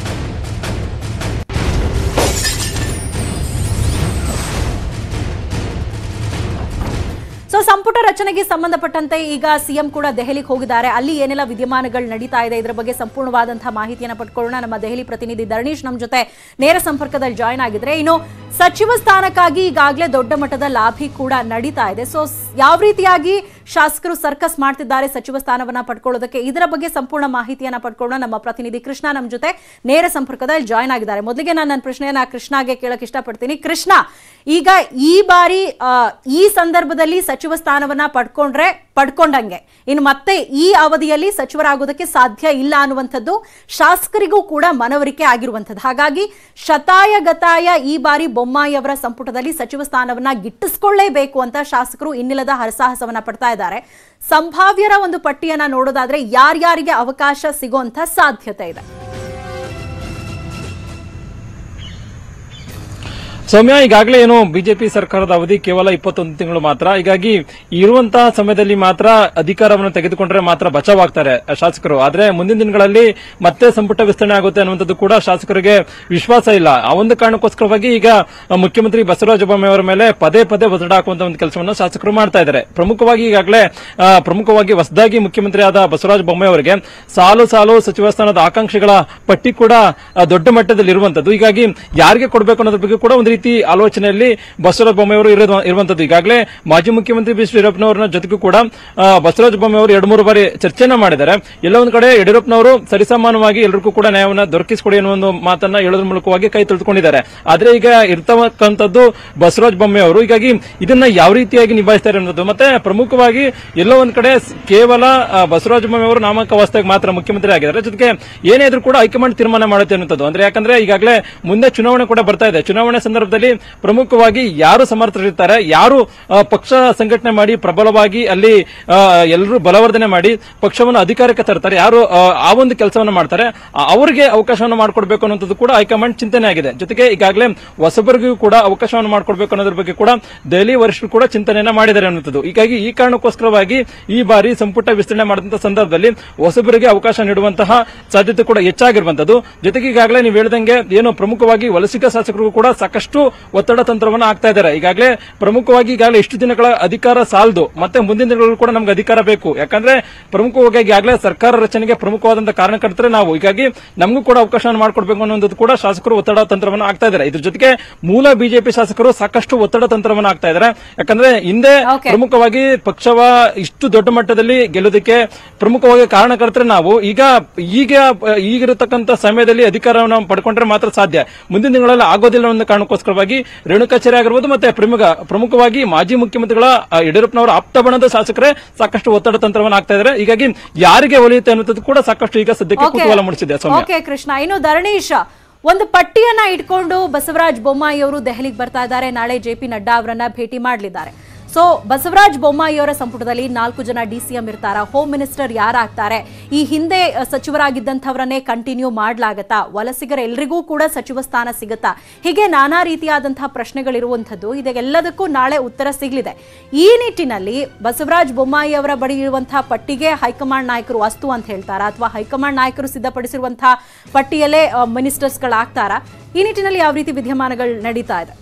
ಸೊ ಸಂಪುಟ ರಚನೆಗೆ ಸಂಬಂಧಪಟ್ಟಂತೆ ಈಗ ಸಿಎಂ ಕೂಡ ದೆಹಲಿಗೆ ಹೋಗಿದ್ದಾರೆ ಅಲ್ಲಿ ಏನೆಲ್ಲ ವಿದ್ಯಮಾನಗಳು ನಡೀತಾ ಇದೆ ಇದರ ಬಗ್ಗೆ ಸಂಪೂರ್ಣವಾದಂತಹ ಮಾಹಿತಿಯನ್ನು ಪಡ್ಕೊಳ್ಳೋಣ ನಮ್ಮ ದೆಹಲಿ ಪ್ರತಿನಿಧಿ ಧರಣೀಶ್ ನಮ್ಮ ಜೊತೆ ನೇರ ಸಂಪರ್ಕದಲ್ಲಿ ಜಾಯ್ನ್ ಆಗಿದ್ರೆ ಇನ್ನು ಸಚಿವ ಸ್ಥಾನಕ್ಕಾಗಿ ಈಗಾಗಲೇ ದೊಡ್ಡ ಮಟ್ಟದ ಲಾಭಿ ಕೂಡ ನಡೀತಾ ಇದೆ ಸೊ ಯಾವ ರೀತಿಯಾಗಿ ಶಾಸಕರು ಸರ್ಕಸ್ ಮಾಡ್ತಿದ್ದಾರೆ ಸಚಿವ ಸ್ಥಾನವನ್ನ ಪಡ್ಕೊಳ್ಳೋದಕ್ಕೆ ಇದರ ಬಗ್ಗೆ ಸಂಪೂರ್ಣ ಮಾಹಿತಿಯನ್ನ ಪಡ್ಕೊಳ್ಳೋಣ ನಮ್ಮ ಪ್ರತಿನಿಧಿ ಕೃಷ್ಣ ನಮ್ಮ ಜೊತೆ ನೇರ ಸಂಪರ್ಕದಲ್ಲಿ ಜಾಯ್ನ್ ಆಗಿದ್ದಾರೆ ಮೊದಲಿಗೆ ನಾನು ನನ್ನ ಪ್ರಶ್ನೆಯನ್ನ ಕೃಷ್ಣಗೆ ಕೇಳಕ್ ಇಷ್ಟಪಡ್ತೀನಿ ಕೃಷ್ಣ ಈಗ ಈ ಬಾರಿ ಆ, ಈ ಸಂದರ್ಭದಲ್ಲಿ ಸಚಿವ ಸ್ಥಾನವನ್ನ ಪಡ್ಕೊಂಡ್ರೆ ಪಡ್ಕೊಂಡಂಗೆ ಇನ್ನು ಮತ್ತೆ ಈ ಅವಧಿಯಲ್ಲಿ ಸಚಿವರಾಗೋದಕ್ಕೆ ಸಾಧ್ಯ ಇಲ್ಲ ಅನ್ನುವಂಥದ್ದು ಶಾಸಕರಿಗೂ ಕೂಡ ಮನವರಿಕೆ ಆಗಿರುವಂಥದ್ದು ಹಾಗಾಗಿ ಶತಾಯ ಗತಾಯ ಈ ಬಾರಿ ಬೊಮ್ಮಾಯಿ ಅವರ ಸಂಪುಟದಲ್ಲಿ ಸಚಿವ ಸ್ಥಾನವನ್ನ ಗಿಟ್ಟಿಸ್ಕೊಳ್ಳೇಬೇಕು ಅಂತ ಶಾಸಕರು ಇನ್ನಿಲ್ಲದ ಹರಸಾಹಸವನ್ನ ಪಡ್ತಾ ಇದ್ದಾರೆ ಸಂಭಾವ್ಯರ ಒಂದು ಪಟ್ಟಿಯನ್ನ ನೋಡೋದಾದ್ರೆ ಯಾರ್ಯಾರಿಗೆ ಅವಕಾಶ ಸಿಗುವಂತ ಸಾಧ್ಯತೆ ಇದೆ ಸೌಮ್ಯ ಈಗಾಗಲೇ ಏನು ಬಿಜೆಪಿ ಸರ್ಕಾರದ ಅವಧಿ ಕೇವಲ ಇಪ್ಪತ್ತೊಂದು ತಿಂಗಳು ಮಾತ್ರ ಹೀಗಾಗಿ ಇರುವಂತಹ ಸಮಯದಲ್ಲಿ ಮಾತ್ರ ಅಧಿಕಾರವನ್ನು ತೆಗೆದುಕೊಂಡ್ರೆ ಮಾತ್ರ ಬಚಾವಾಗ್ತಾರೆ ಶಾಸಕರು ಆದ್ರೆ ಮುಂದಿನ ದಿನಗಳಲ್ಲಿ ಮತ್ತೆ ಸಂಪುಟ ವಿಸ್ತರಣೆ ಆಗುತ್ತೆ ಅನ್ನುವಂಥದ್ದು ಕೂಡ ಶಾಸಕರಿಗೆ ವಿಶ್ವಾಸ ಇಲ್ಲ ಆ ಒಂದು ಕಾರಣಕ್ಕೋಸ್ಕರವಾಗಿ ಈಗ ಮುಖ್ಯಮಂತ್ರಿ ಬಸವರಾಜ ಬೊಮ್ಮಾಯಿ ಅವರ ಮೇಲೆ ಪದೇ ಪದೇ ಒತ್ತಡ ಹಾಕುವಂತ ಒಂದು ಕೆಲಸವನ್ನು ಶಾಸಕರು ಮಾಡ್ತಾ ಇದ್ದಾರೆ ಪ್ರಮುಖವಾಗಿ ಈಗಾಗಲೇ ಆ, ಪ್ರಮುಖವಾಗಿ ಹೊಸದಾಗಿ ಮುಖ್ಯಮಂತ್ರಿ ಆದ ಬಸವರಾಜ ಬೊಮ್ಮಾಯಿ ಅವರಿಗೆ ಸಾಲು ಸಾಲು ಸಚಿವ ಸ್ಥಾನದ ಆಕಾಂಕ್ಷಿಗಳ ಪಟ್ಟಿ ಕೂಡ ಆ, ದೊಡ್ಡ ಮಟ್ಟದಲ್ಲಿ ಇರುವಂತದ್ದು ಹೀಗಾಗಿ ಯಾರಿಗೆ ಕೊಡಬೇಕು ಅನ್ನೋದ್ರ ಬಗ್ಗೆ ಕೂಡ ಒಂದು ರೀತಿ ಆಲೋಚನೆಯಲ್ಲಿ ಬಸವರಾಜ ಬೊಮ್ಮಾಯಿ ಅವರು ಇರೋದು- ಇರುವಂತದ್ದು ಈಗಾಗಲೇ ಮಾಜಿ ಮುಖ್ಯಮಂತ್ರಿ ಬಿ ಎಸ್ ಯಡಿಯೂರಪ್ಪನವರ ಜೊತೆಗೂ ಕೂಡ ಆ, ಬಸವರಾಜ ಬೊಮ್ಮಾಯಿ ಅವರು ಎರಡು ಮೂರು ಬಾರಿ ಚರ್ಚೆನ ಮಾಡಿದ್ದಾರೆ ಎಲ್ಲ ಒಂದ್ ಕಡೆ ಯಡಿಯೂರಪ್ಪನವರು ಸರಿಸಮಾನವಾಗಿ ಎಲ್ಲರಿಗೂ ಕೂಡ ನ್ಯಾಯವನ್ನ ದೊರಕಿಸಿಕೊಡಿ ಅನ್ನೋ ಒಂದು ಮಾತನ್ನ ಹೇಳೋದ್ರ ಮೂಲಕವಾಗಿ ಕೈ ತೊಳೆದುಕೊಂಡಿದ್ದಾರೆ ಆದ್ರೆ ಈಗ ಇರ್ತಕ್ಕಂಥದ್ದು ಬಸವರಾಜ ಬೊಮ್ಮಾಯಿ ಅವರು ಹೀಗಾಗಿ ಇದನ್ನ ಯಾವ ರೀತಿಯಾಗಿ ನಿಭಾಯಿಸ್ತಾರೆ ಅನ್ನೋದು ಮತ್ತೆ ಪ್ರಮುಖವಾಗಿ ಎಲ್ಲೋ ಒಂದ್ ಕಡೆ ಸ್- ಕೇವಲ ಆ, ಬಸವರಾಜ ಬೊಮ್ಮಾಯಿ ಅವರು ನಾಮಕ ವಾಸ್ತವಾಗಿ ಮಾತ್ರ ಮುಖ್ಯಮಂತ್ರಿ ಆಗಿದ್ದಾರೆ ಜೊತೆಗೆ ಏನೇ ಇದ್ರೂ ಕೂಡ ಹೈಕಮಾಂಡ್ ತೀರ್ಮಾನ ಮಾಡುತ್ತೆ ಅನ್ನೋದು ಅಂದ್ರೆ ಯಾಕಂದ್ರೆ ಈಗಾಗಲೇ ಮುಂದೆ ಚುನಾವಣೆ ಕೂಡ ಬರ್ತಾ ಇದೆ ಚುನಾವಣೆ ಸಂದರ್ಭದಲ್ಲಿ ಪ್ರಮುಖವಾಗಿ ಯಾರು ಸಮರ್ಥರಿರ್ತಾರೆ ಯಾರು ಆ, ಪಕ್ಷ ಸಂಘಟನೆ ಮಾಡಿ ಪ್ರಬಲವಾಗಿ ಅಲ್ಲಿ ಎಲ್ಲರೂ ಬಲವರ್ಧನೆ ಮಾಡಿ ಪಕ್ಷವನ್ನು ಅಧಿಕಾರಕ್ಕೆ ತರ್ತಾರೆ ಯಾರು ಆ, ಆ ಒಂದು ಕೆಲಸವನ್ನು ಮಾಡ್ತಾರೆ ಆ, ಅವರಿಗೆ ಅವಕಾಶವನ್ನು ಮಾಡಿಕೊಡ್ಬೇಕು ಅನ್ನೋದು ಕೂಡ ಹೈಕಮಾಂಡ್ ಚಿಂತನೆ ಆಗಿದೆ ಜೊತೆಗೆ ಈಗಾಗಲೇ ಹೊಸಬರಿಗೂ ಕೂಡ ಅವಕಾಶವನ್ನು ಮಾಡಿಕೊಡ್ಬೇಕು ಅನ್ನೋದ್ರ ಬಗ್ಗೆ ಕೂಡ ದೆಹಲಿ ವರಿಷ್ಠರು ಕೂಡ ಚಿಂತನೆಯನ್ನ ಮಾಡಿದ್ದಾರೆ ಅನ್ನುವಂಥದ್ದು ಹೀಗಾಗಿ ಈ ಕಾರಣಕ್ಕೋಸ್ಕರವಾಗಿ ಈ ಬಾರಿ ಸಂಪುಟ ವಿಸ್ತರಣೆ ಮಾಡಿದಂತಹ ಸಂದರ್ಭದಲ್ಲಿ ಹೊಸಬರಿಗೆ ಅವಕಾಶ ನೀಡುವಂತಹ ಸಾಧ್ಯತೆ ಕೂಡ ಹೆಚ್ಚಾಗಿರುವಂತದ್ದು ಜೊತೆಗೆ ಈಗಾಗಲೇ ನೀವು ಹೇಳಿದಂಗೆ ಏನು ಪ್ರಮುಖವಾಗಿ ವಲಸಿಗ ಶಾಸಕರಿಗೂ ಕೂಡ ಸಾಕಷ್ಟು ಸಾಕಷ್ಟು ಒತ್ತಡ ತಂತ್ರವನ್ನ ಆಗ್ತಾ ಇದ್ದಾರೆ ಈಗಾಗಲೇ ಪ್ರಮುಖವಾಗಿ ಈಗಾಗಲೇ ಇಷ್ಟು ದಿನಗಳ ಅಧಿಕಾರ ಸಾಲದು ಮತ್ತೆ ಮುಂದಿನ ದಿನಗಳು ಕೂಡ ನಮ್ಗೆ ಅಧಿಕಾರ ಬೇಕು ಯಾಕಂದ್ರೆ ಪ್ರಮುಖವಾಗಿ ಈಗಾಗಲೇ ಸರ್ಕಾರ ರಚನೆಗೆ ಪ್ರಮುಖವಾದಂತಹ ಕಾರಣಕರ್ತರೆ ನಾವು ಹೀಗಾಗಿ ನಮಗೂ ಕೂಡ ಅವಕಾಶ ಮಾಡಿಕೊಡ್ಬೇಕು ಅನ್ನೋದು ಕೂಡ ಶಾಸಕರು ಒತ್ತಡ ತಂತ್ರವನ್ನ ಆಗ್ತಾ ಇದ್ದಾರೆ ಇದ್ರ ಜೊತೆಗೆ ಮೂಲ ಬಿಜೆಪಿ ಶಾಸಕರು ಸಾಕಷ್ಟು ಒತ್ತಡ ತಂತ್ರವನ್ನ ಆಗ್ತಾ ಇದ್ದಾರೆ ಯಾಕಂದ್ರೆ ಹಿಂದೆ Okay. ಪ್ರಮುಖವಾಗಿ ಪಕ್ಷವ ಇಷ್ಟು ದೊಡ್ಡ ಮಟ್ಟದಲ್ಲಿ ಗೆಲ್ಲೋದಕ್ಕೆ ಪ್ರಮುಖವಾಗಿ ಕಾರಣಕರ್ತರೆ ನಾವು ಈಗ ಈಗ ಈಗಿರತಕ್ಕಂತ ಸಮಯದಲ್ಲಿ ಅಧಿಕಾರವನ್ನು ಪಡ್ಕೊಂಡ್ರೆ ಮಾತ್ರ ಸಾಧ್ಯ ಮುಂದಿನ ದಿನಗಳಲ್ಲಿ ಆಗೋದಿಲ್ಲ ಅನ್ನೋ ಕಾರಣಕ್ಕೋಸ್ಕರವಾಗಿ ರೇಣುಕಾಚಾರ್ಯ ಆಗಿರ್ಬೋದು ಮತ್ತೆ ಪ್ರಮುಖ ಪ್ರಮುಖವಾಗಿ ಮಾಜಿ ಮುಖ್ಯಮಂತ್ರಿಗಳ ಆ, ಯಡಿಯೂರಪ್ಪನವರ ಆಪ್ತ ಬಣದ ಶಾಸಕರೇ ಸಾಕಷ್ಟು ಒತ್ತಡ ತಂತ್ರವನ್ನು ಆಗ್ತಾ ಇದ್ದಾರೆ ಹೀಗಾಗಿ ಯಾರಿಗೆ ಒಲಿಯುತ್ತೆ ಅನ್ನೋದು ಕೂಡ ಸಾಕಷ್ಟು ಈಗ ಸದ್ಯಕ್ಕೆ Okay. ಕುತೂಹಲ ಮೂಡಿಸಿದೆ ಸೌಮ್ಯ ಓಕೆ ಕೃಷ್ಣ ಇನ್ನು ಧರಣೀಶ್ ಒಂದು ಪಟ್ಟಿಯನ್ನ ಇಟ್ಕೊಂಡು ಬಸವರಾಜ ಬೊಮ್ಮಾಯಿ ಅವರು ದೆಹಲಿಗೆ ಬರ್ತಾ ಇದ್ದಾರೆ ನಾಳೆ ಜೆ ಪಿ ನಡ್ಡಾ ಅವರನ್ನ ಭೇಟಿ ಮಾಡಲಿದ್ದಾರೆ ಸೊ ಬಸವರಾಜ ಬೊಮ್ಮಾಯಿ ಅವರ ಸಂಪುಟದಲ್ಲಿ ನಾಲ್ಕು ಜನ ಡಿಸಿಎಂ ಇರ್ತಾರ ಹೋಮ್ ಮಿನಿಸ್ಟರ್ ಯಾರಾಗ್ತಾರೆ ಈ ಹಿಂದೆ ಅ, ಸಚಿವರಾಗಿದ್ದಂಥವರನ್ನೇ ಕಂಟಿನ್ಯೂ ಮಾಡ್ಲಾಗತ್ತಾ ವಲಸಿಗರ ಎಲ್ರಿಗೂ ಕೂಡ ಸಚಿವ ಸ್ಥಾನ ಸಿಗುತ್ತಾ ಹೀಗೆ ನಾನಾ ರೀತಿಯಾದಂತಹ ಪ್ರಶ್ನೆಗಳಿರುವಂಥದ್ದು ಇದೆಲ್ಲದಕ್ಕೂ ನಾಳೆ ಉತ್ತರ ಸಿಗಲಿದೆ ಈ ನಿಟ್ಟಿನಲ್ಲಿ ಬಸವರಾಜ ಬೊಮ್ಮಾಯಿ ಅವರ ಬಳಿ ಇರುವಂತಹ ಪಟ್ಟಿಗೆ ಹೈಕಮಾಂಡ್ ನಾಯಕರು ಅಸ್ತು ಅಂತ ಹೇಳ್ತಾರಾ ಅಥವಾ ಹೈಕಮಾಂಡ್ ನಾಯಕರು ಸಿದ್ಧಪಡಿಸಿರುವಂತಹ ಪಟ್ಟಿಯಲ್ಲೇ ಮಿನಿಸ್ಟರ್ಸ್ಗಳಾಗ್ತಾರಾ ಈ ನಿಟ್ಟಿನಲ್ಲಿ ಯಾವ ರೀತಿ ವಿದ್ಯಮಾನಗಳು ನಡೀತಾ ಇದೆ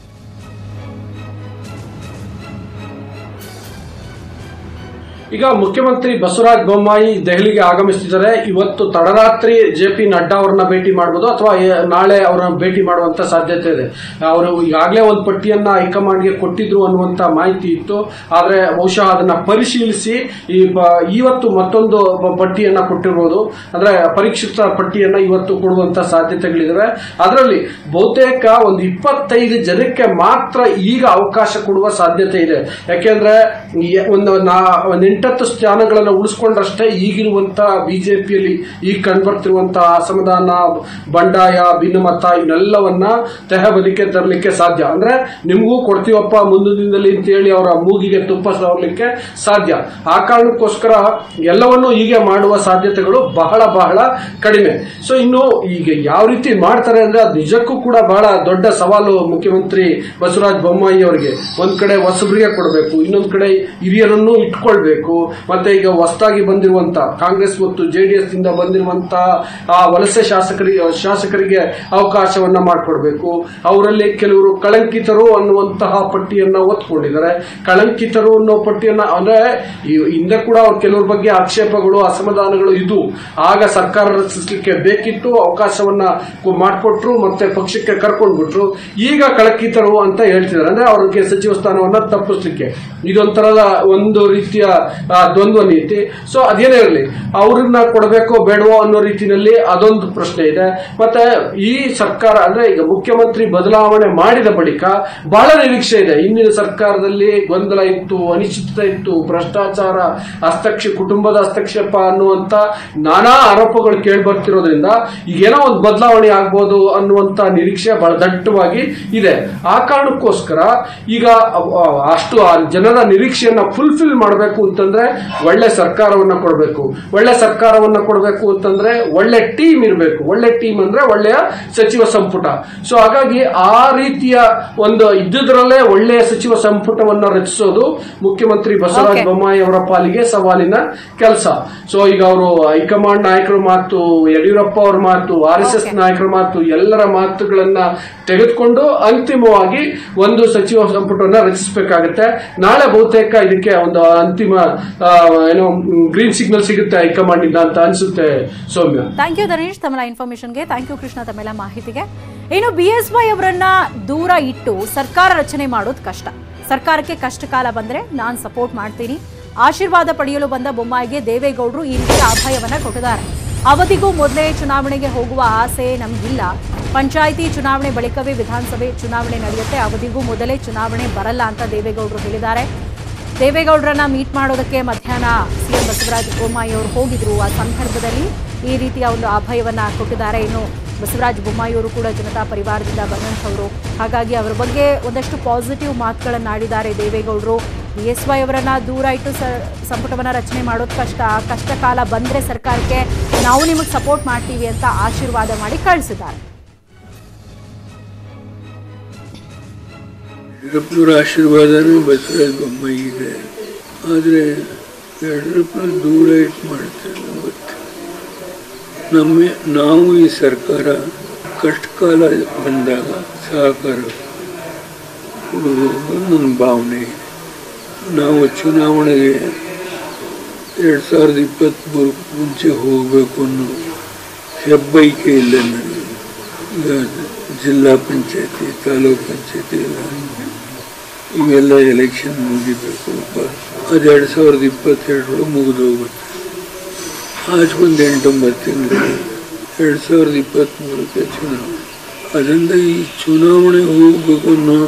ಈಗ ಮುಖ್ಯಮಂತ್ರಿ ಬಸವರಾಜ ಬೊಮ್ಮಾಯಿ ದೆಹಲಿಗೆ ಆಗಮಿಸ್ತಿದ್ದಾರೆ ಇವತ್ತು ತಡರಾತ್ರಿ ಜೆ ಪಿ ನಡ್ಡಾ ಅವರನ್ನ ಭೇಟಿ ಮಾಡಬಹುದು ಅಥವಾ ಏ- ನಾಳೆ ಅವರನ್ನ ಭೇಟಿ ಮಾಡುವಂತ ಸಾಧ್ಯತೆ ಇದೆ ಅವರು ಈಗಾಗಲೇ ಒಂದು ಪಟ್ಟಿಯನ್ನ ಹೈಕಮಾಂಡ್ಗೆ ಕೊಟ್ಟಿದ್ರು ಅನ್ನುವಂತ ಮಾಹಿತಿ ಇತ್ತು ಆದ್ರೆ ಬಹುಶಃ ಅದನ್ನ ಪರಿಶೀಲಿಸಿ ಈ ಬ- ಇವತ್ತು ಮತ್ತೊಂದು ಬ- ಪಟ್ಟಿಯನ್ನ ಕೊಟ್ಟಿರ್ಬೋದು ಅಂದ್ರೆ ಪರೀಕ್ಷಿತ ಪಟ್ಟಿಯನ್ನ ಇವತ್ತು ಕೊಡುವಂತ ಸಾಧ್ಯತೆಗಳಿದಾವೆ ಅದರಲ್ಲಿ ಬಹುತೇಕ ಒಂದು ಇಪ್ಪತ್ತೈದು ಜನಕ್ಕೆ ಮಾತ್ರ ಈಗ ಅವಕಾಶ ಕೊಡುವ ಸಾಧ್ಯತೆ ಇದೆ ಯಾಕೆಂದ್ರೆ ಈ ಒಂದು ನಾ ಒಂದು ಎಂಟತ್ತು ಸ್ಥಾನಗಳನ್ನು ಉಳಿಸ್ಕೊಂಡ್ರಷ್ಟೇ ಈಗಿರುವಂತ ಬಿಜೆಪಿಯಲ್ಲಿ ಈಗ ಕಂಡುಬರ್ತಿರುವಂತಹ ಅಸಮಾಧಾನ ಬಂಡಾಯ ಭಿನ್ನಮತ ಇವನ್ನೆಲ್ಲವನ್ನ ತೆಹಬದಿಗೆ ತರಲಿಕ್ಕೆ ಸಾಧ್ಯ ಅಂದ್ರೆ ನಿಮಗೂ ಕೊಡ್ತೀವಪ್ಪ ಮುಂದಿನ ದಿನದಲ್ಲಿ ಅಂತೇಳಿ ಅವರ ಮೂಗಿಗೆ ತುಪ್ಪ ಸವರ್ಲಿಕ್ಕೆ ಸಾಧ್ಯ ಆ ಕಾರಣಕ್ಕೋಸ್ಕರ ಎಲ್ಲವನ್ನೂ ಹೀಗೆ ಮಾಡುವ ಸಾಧ್ಯತೆಗಳು ಬಹಳ ಬಹಳ ಕಡಿಮೆ ಸೊ ಇನ್ನು ಈಗ ಯಾವ ರೀತಿ ಮಾಡ್ತಾರೆ ಅಂದ್ರೆ ಅದು ನಿಜಕ್ಕೂ ಕೂಡ ಬಹಳ ದೊಡ್ಡ ಸವಾಲು ಮುಖ್ಯಮಂತ್ರಿ ಬಸವರಾಜ ಬೊಮ್ಮಾಯಿ ಅವರಿಗೆ ಒಂದ್ ಕಡೆ ಹೊಸಬರಿಗೆ ಕೊಡಬೇಕು ಇನ್ನೊಂದ್ ಕಡೆ ಹಿರಿಯರನ್ನು ಇಟ್ಕೊಳ್ಬೇಕು ಮತ್ತೆ ಈಗ ಹೊಸದಾಗಿ ಬಂದಿರುವಂತ ಕಾಂಗ್ರೆಸ್ ಮತ್ತು ಜೆಡಿಎಸ್ ಇಂದ ಬಂದಿರುವಂತ ಆ ವಲಸೆ ಶಾಸಕರಿಗೆ ಶಾಸಕರಿಗೆ ಅವಕಾಶವನ್ನ ಮಾಡಿಕೊಡ್ಬೇಕು ಅವರಲ್ಲಿ ಕೆಲವರು ಕಳಂಕಿತರು ಅನ್ನುವಂತಹ ಪಟ್ಟಿಯನ್ನ ಒತ್ಕೊಂಡಿದ್ದಾರೆ ಕಳಂಕಿತರು ಅನ್ನೋ ಪಟ್ಟಿಯನ್ನ ಅಂದ್ರೆ ಈ ಹಿಂದೆ ಕೂಡ ಅವ್ರ ಕೆಲವ್ರ ಬಗ್ಗೆ ಆಕ್ಷೇಪಗಳು ಅಸಮಾಧಾನಗಳು ಇದು ಆಗ ಸರ್ಕಾರ ರಚಿಸಲಿಕ್ಕೆ ಬೇಕಿತ್ತು ಅವಕಾಶವನ್ನ ಕೊ- ಮಾಡ್ಕೊಟ್ರು ಮತ್ತೆ ಪಕ್ಷಕ್ಕೆ ಕರ್ಕೊಂಡ್ಬಿಟ್ರು ಈಗ ಕಳಂಕಿತರು ಅಂತ ಹೇಳ್ತಿದ್ದಾರೆ ಅಂದ್ರೆ ಅವ್ರಿಗೆ ಸಚಿವ ಸ್ಥಾನವನ್ನ ತಪ್ಪಿಸ್ಲಿಕ್ಕೆ ಇದೊಂಥರದ ಒಂದು ರೀತಿಯ ಆ, ದ್ವಂದ್ವ ನೀತಿ ಸೊ ಅದೇನೇ ಇರಲಿ ಅವ್ರನ್ನ ಕೊಡಬೇಕೋ ಬೇಡವೋ ಅನ್ನೋ ರೀತಿಯಲ್ಲಿ ಅದೊಂದು ಪ್ರಶ್ನೆ ಇದೆ ಮತ್ತೆ ಈ ಸರ್ಕಾರ ಅಂದ್ರೆ ಈಗ ಮುಖ್ಯಮಂತ್ರಿ ಬದಲಾವಣೆ ಮಾಡಿದ ಬಳಿಕ ಬಹಳ ನಿರೀಕ್ಷೆ ಇದೆ ಹಿಂದಿನ ಸರ್ಕಾರದಲ್ಲಿ ಗೊಂದಲ ಇತ್ತು ಅನಿಶ್ಚಿತತೆ ಇತ್ತು ಭ್ರಷ್ಟಾಚಾರ ಹಸ್ತಕ್ಷೇಪ ಕುಟುಂಬದ ಹಸ್ತಕ್ಷೇಪ ಅನ್ನುವಂತ ನಾನಾ ಆರೋಪಗಳು ಕೇಳಿ ಬರ್ತಿರೋದ್ರಿಂದ ಈಗೇನೋ ಒಂದು ಬದಲಾವಣೆ ಆಗ್ಬೋದು ಅನ್ನುವಂತ ನಿರೀಕ್ಷೆ ಬಹಳ ದಟ್ಟವಾಗಿ ಇದೆ ಆ ಕಾರಣಕ್ಕೋಸ್ಕರ ಈಗ ಅವ್- ಅವ್- ಅಷ್ಟು ಆ ಜನರ ನಿರೀಕ್ಷೆಯನ್ನ ಫುಲ್ಫಿಲ್ ಮಾಡಬೇಕು ಅಂತಂದ್ರೆ ಒಳ್ಳೆ ಸರ್ಕಾರವನ್ನ ಕೊಡಬೇಕು ಒಳ್ಳೆ ಸರ್ಕಾರವನ್ನ ಕೊಡಬೇಕು ಅಂತಂದ್ರೆ ಒಳ್ಳೆ ಟೀಮ್ ಇರಬೇಕು ಒಳ್ಳೆ ಟೀಮ್ ಅಂದ್ರೆ ಒಳ್ಳೆಯ ಸಚಿವ ಸಂಪುಟ ಸೊ ಹಾಗಾಗಿ ಆ ರೀತಿಯ ಒಂದು ಇದ್ದುದರಲ್ಲೇ ಒಳ್ಳೆಯ ಸಚಿವ ಸಂಪುಟವನ್ನ ರಚಿಸೋದು ಮುಖ್ಯಮಂತ್ರಿ ಬಸವರಾಜ Okay. ಬೊಮ್ಮಾಯಿ ಅವರ ಪಾಲಿಗೆ ಸವಾಲಿನ ಕೆಲಸ ಸೊ ಈಗ ಅವರು ಹೈಕಮಾಂಡ್ ನಾಯಕರ ಮಾತು ಯಡಿಯೂರಪ್ಪ ಅವರ ಮಾತು ಆರ್ ಎಸ್ ಎಸ್ Okay. ನಾಯಕರ ಮಾತು ಎಲ್ಲರ ಮಾತುಗಳನ್ನ ತೆಗೆದುಕೊಂಡು ಅಂತಿಮವಾಗಿ ಒಂದು ಸಚಿವ ಸಂಪುಟವನ್ನ ರಚಿಸಬೇಕಾಗುತ್ತೆ ನಾಳೆ ಬಹುತೇಕ ಇದಕ್ಕೆ ಒಂದು ಅಂತಿಮ ಆ, ಏನೋ ಗ್ರೀನ್ ಸಿಗ್ನಲ್ ಸಿಗುತ್ತೆ ಹೈಕಮಾಂಡ್ ಇಂದ ಅಂತ ಅನ್ಸುತ್ತೆ ಸೌಮ್ಯ ಥ್ಯಾಂಕ್ ಯು ಧನೇಶ್ ತಮ್ಮ ಇನ್ಫಾರ್ಮೇಶನ್ಗೆ ಥ್ಯಾಂಕ್ ಯು ಕೃಷ್ಣ ತಮ್ಮೆಲ್ಲ ಮಾಹಿತಿಗೆ ಇನ್ನು ಬಿ ಎಸ್ ವೈ ಅವರನ್ನ ದೂರ ಇಟ್ಟು ಸರ್ಕಾರ ರಚನೆ ಮಾಡೋದು ಕಷ್ಟ ಸರ್ಕಾರಕ್ಕೆ ಕಷ್ಟ ಕಾಲ ಬಂದ್ರೆ ನಾನು ಸಪೋರ್ಟ್ ಮಾಡ್ತೀನಿ ಆಶೀರ್ವಾದ ಪಡೆಯಲು ಬಂದ ಬೊಮ್ಮಾಯಿಗೆ ದೇವೇಗೌಡರು ಈ ರೀತಿಯ ಅಭಯವನ್ನ ಕೊಟ್ಟಿದ್ದಾರೆ ಅವಧಿಗೂ ಮೊದಲೇ ಚುನಾವಣೆಗೆ ಹೋಗುವ ಆಸೆ ನಮಗಿಲ್ಲ ಪಂಚಾಯಿತಿ ಚುನಾವಣೆ ಬಳಿಕವೇ ವಿಧಾನಸಭೆ ಚುನಾವಣೆ ನಡೆಯುತ್ತೆ ಅವಧಿಗೂ ಮೊದಲೇ ಚುನಾವಣೆ ಬರಲ್ಲ ಅಂತ ದೇವೇಗೌಡರು ಹೇಳಿದ್ದಾರೆ ದೇವೇಗೌಡರನ್ನ ಮೀಟ್ ಮಾಡೋದಕ್ಕೆ ಮಧ್ಯಾಹ್ನ ಸಿಎಂ ಬಸವರಾಜ ಬೊಮ್ಮಾಯಿ ಅವರು ಹೋಗಿದ್ರು ಆ ಸಂದರ್ಭದಲ್ಲಿ ಈ ರೀತಿಯ ಒಂದು ಅಭಯವನ್ನ ಕೊಟ್ಟಿದ್ದಾರೆ ಇನ್ನು ಬಸವರಾಜ ಬೊಮ್ಮಾಯಿ ಅವರು ಕೂಡ ಜನತಾ ಪರಿವಾರದಿಂದ ಬಂದಂಥವರು ಹಾಗಾಗಿ ಅವರ ಬಗ್ಗೆ ಒಂದಷ್ಟು ಪಾಸಿಟಿವ್ ಮಾತುಗಳನ್ನಾಡಿದ್ದಾರೆ ದೇವೇಗೌಡರು ಬಿ ಎಸ್ ವೈ ಅವರನ್ನ ದೂರ ಇಟ್ಟು ಸ ಸಂಪುಟವನ್ನ ರಚನೆ ಮಾಡೋದು ಕಷ್ಟ ಆ ಕಷ್ಟ ಕಾಲ ಬಂದ್ರೆ ಸರ್ಕಾರಕ್ಕೆ ನಾವು ನಿಮಗೆ ಸಪೋರ್ಟ್ ಮಾಡ್ತೀವಿ ಅಂತ ಆಶೀರ್ವಾದ ಮಾಡಿ ಕಳಿಸಿದ್ದಾರೆ ಯಡಿಯೂರಪ್ಪನವರ ಆಶೀರ್ವಾದನೂ ಬಸವರಾಜ ಬೊಮ್ಮಾಯಿ ಇದೆ ಆದರೆ ಯಡಿಯೂರಪ್ಪನ ದೂರ ಇಟ್ಟು ಮಾಡ್ತಾರೆ ಗೊತ್ತು ನಮ್ಮ ನಾವು ಈ ಸರ್ಕಾರ ಕಷ್ಟ ಕಾಲ ಬಂದಾಗ ಸಹಕಾರ ಕೊಡೋದು ಅನ್ನೋದು ನನ್ನ ಭಾವನೆ ನಾವು ಚುನಾವಣೆಗೆ ಎರಡು ಸಾವಿರದ ಇಪ್ಪತ್ತ್ಮೂರಕ್ಕೆ ಮುಂಚೆ ಹೋಗಬೇಕು ಅನ್ನೋ ಹೆಬ್ಬೈಕೆ ಇಲ್ಲ ನನಗೆ ಈಗ ಜಿಲ್ಲಾ ಪಂಚಾಯತಿ ತಾಲೂಕ್ ಪಂಚಾಯತಿ ಎಲ್ಲ ಇವೆಲ್ಲ ಎಲೆಕ್ಷನ್ ಮುಗಿಬೇಕು ಅದು ಎರಡು ಸಾವಿರದ ಇಪ್ಪತ್ತೆರಡರೊಳಗೆ ಮುಗಿದು ಹೋಗುತ್ತೆ ಆಚೆಗೊಂದು ಎಂಟೊಂಬತ್ತು ತಿಂಗಳು ಎರಡು ಸಾವಿರದ ಇಪ್ಪತ್ತ್ಮೂರಕ್ಕೆ ಚುನಾವಣೆ ಅದರಿಂದ ಈ ಚುನಾವಣೆ ಹೋಗಬೇಕು ಅನ್ನೋ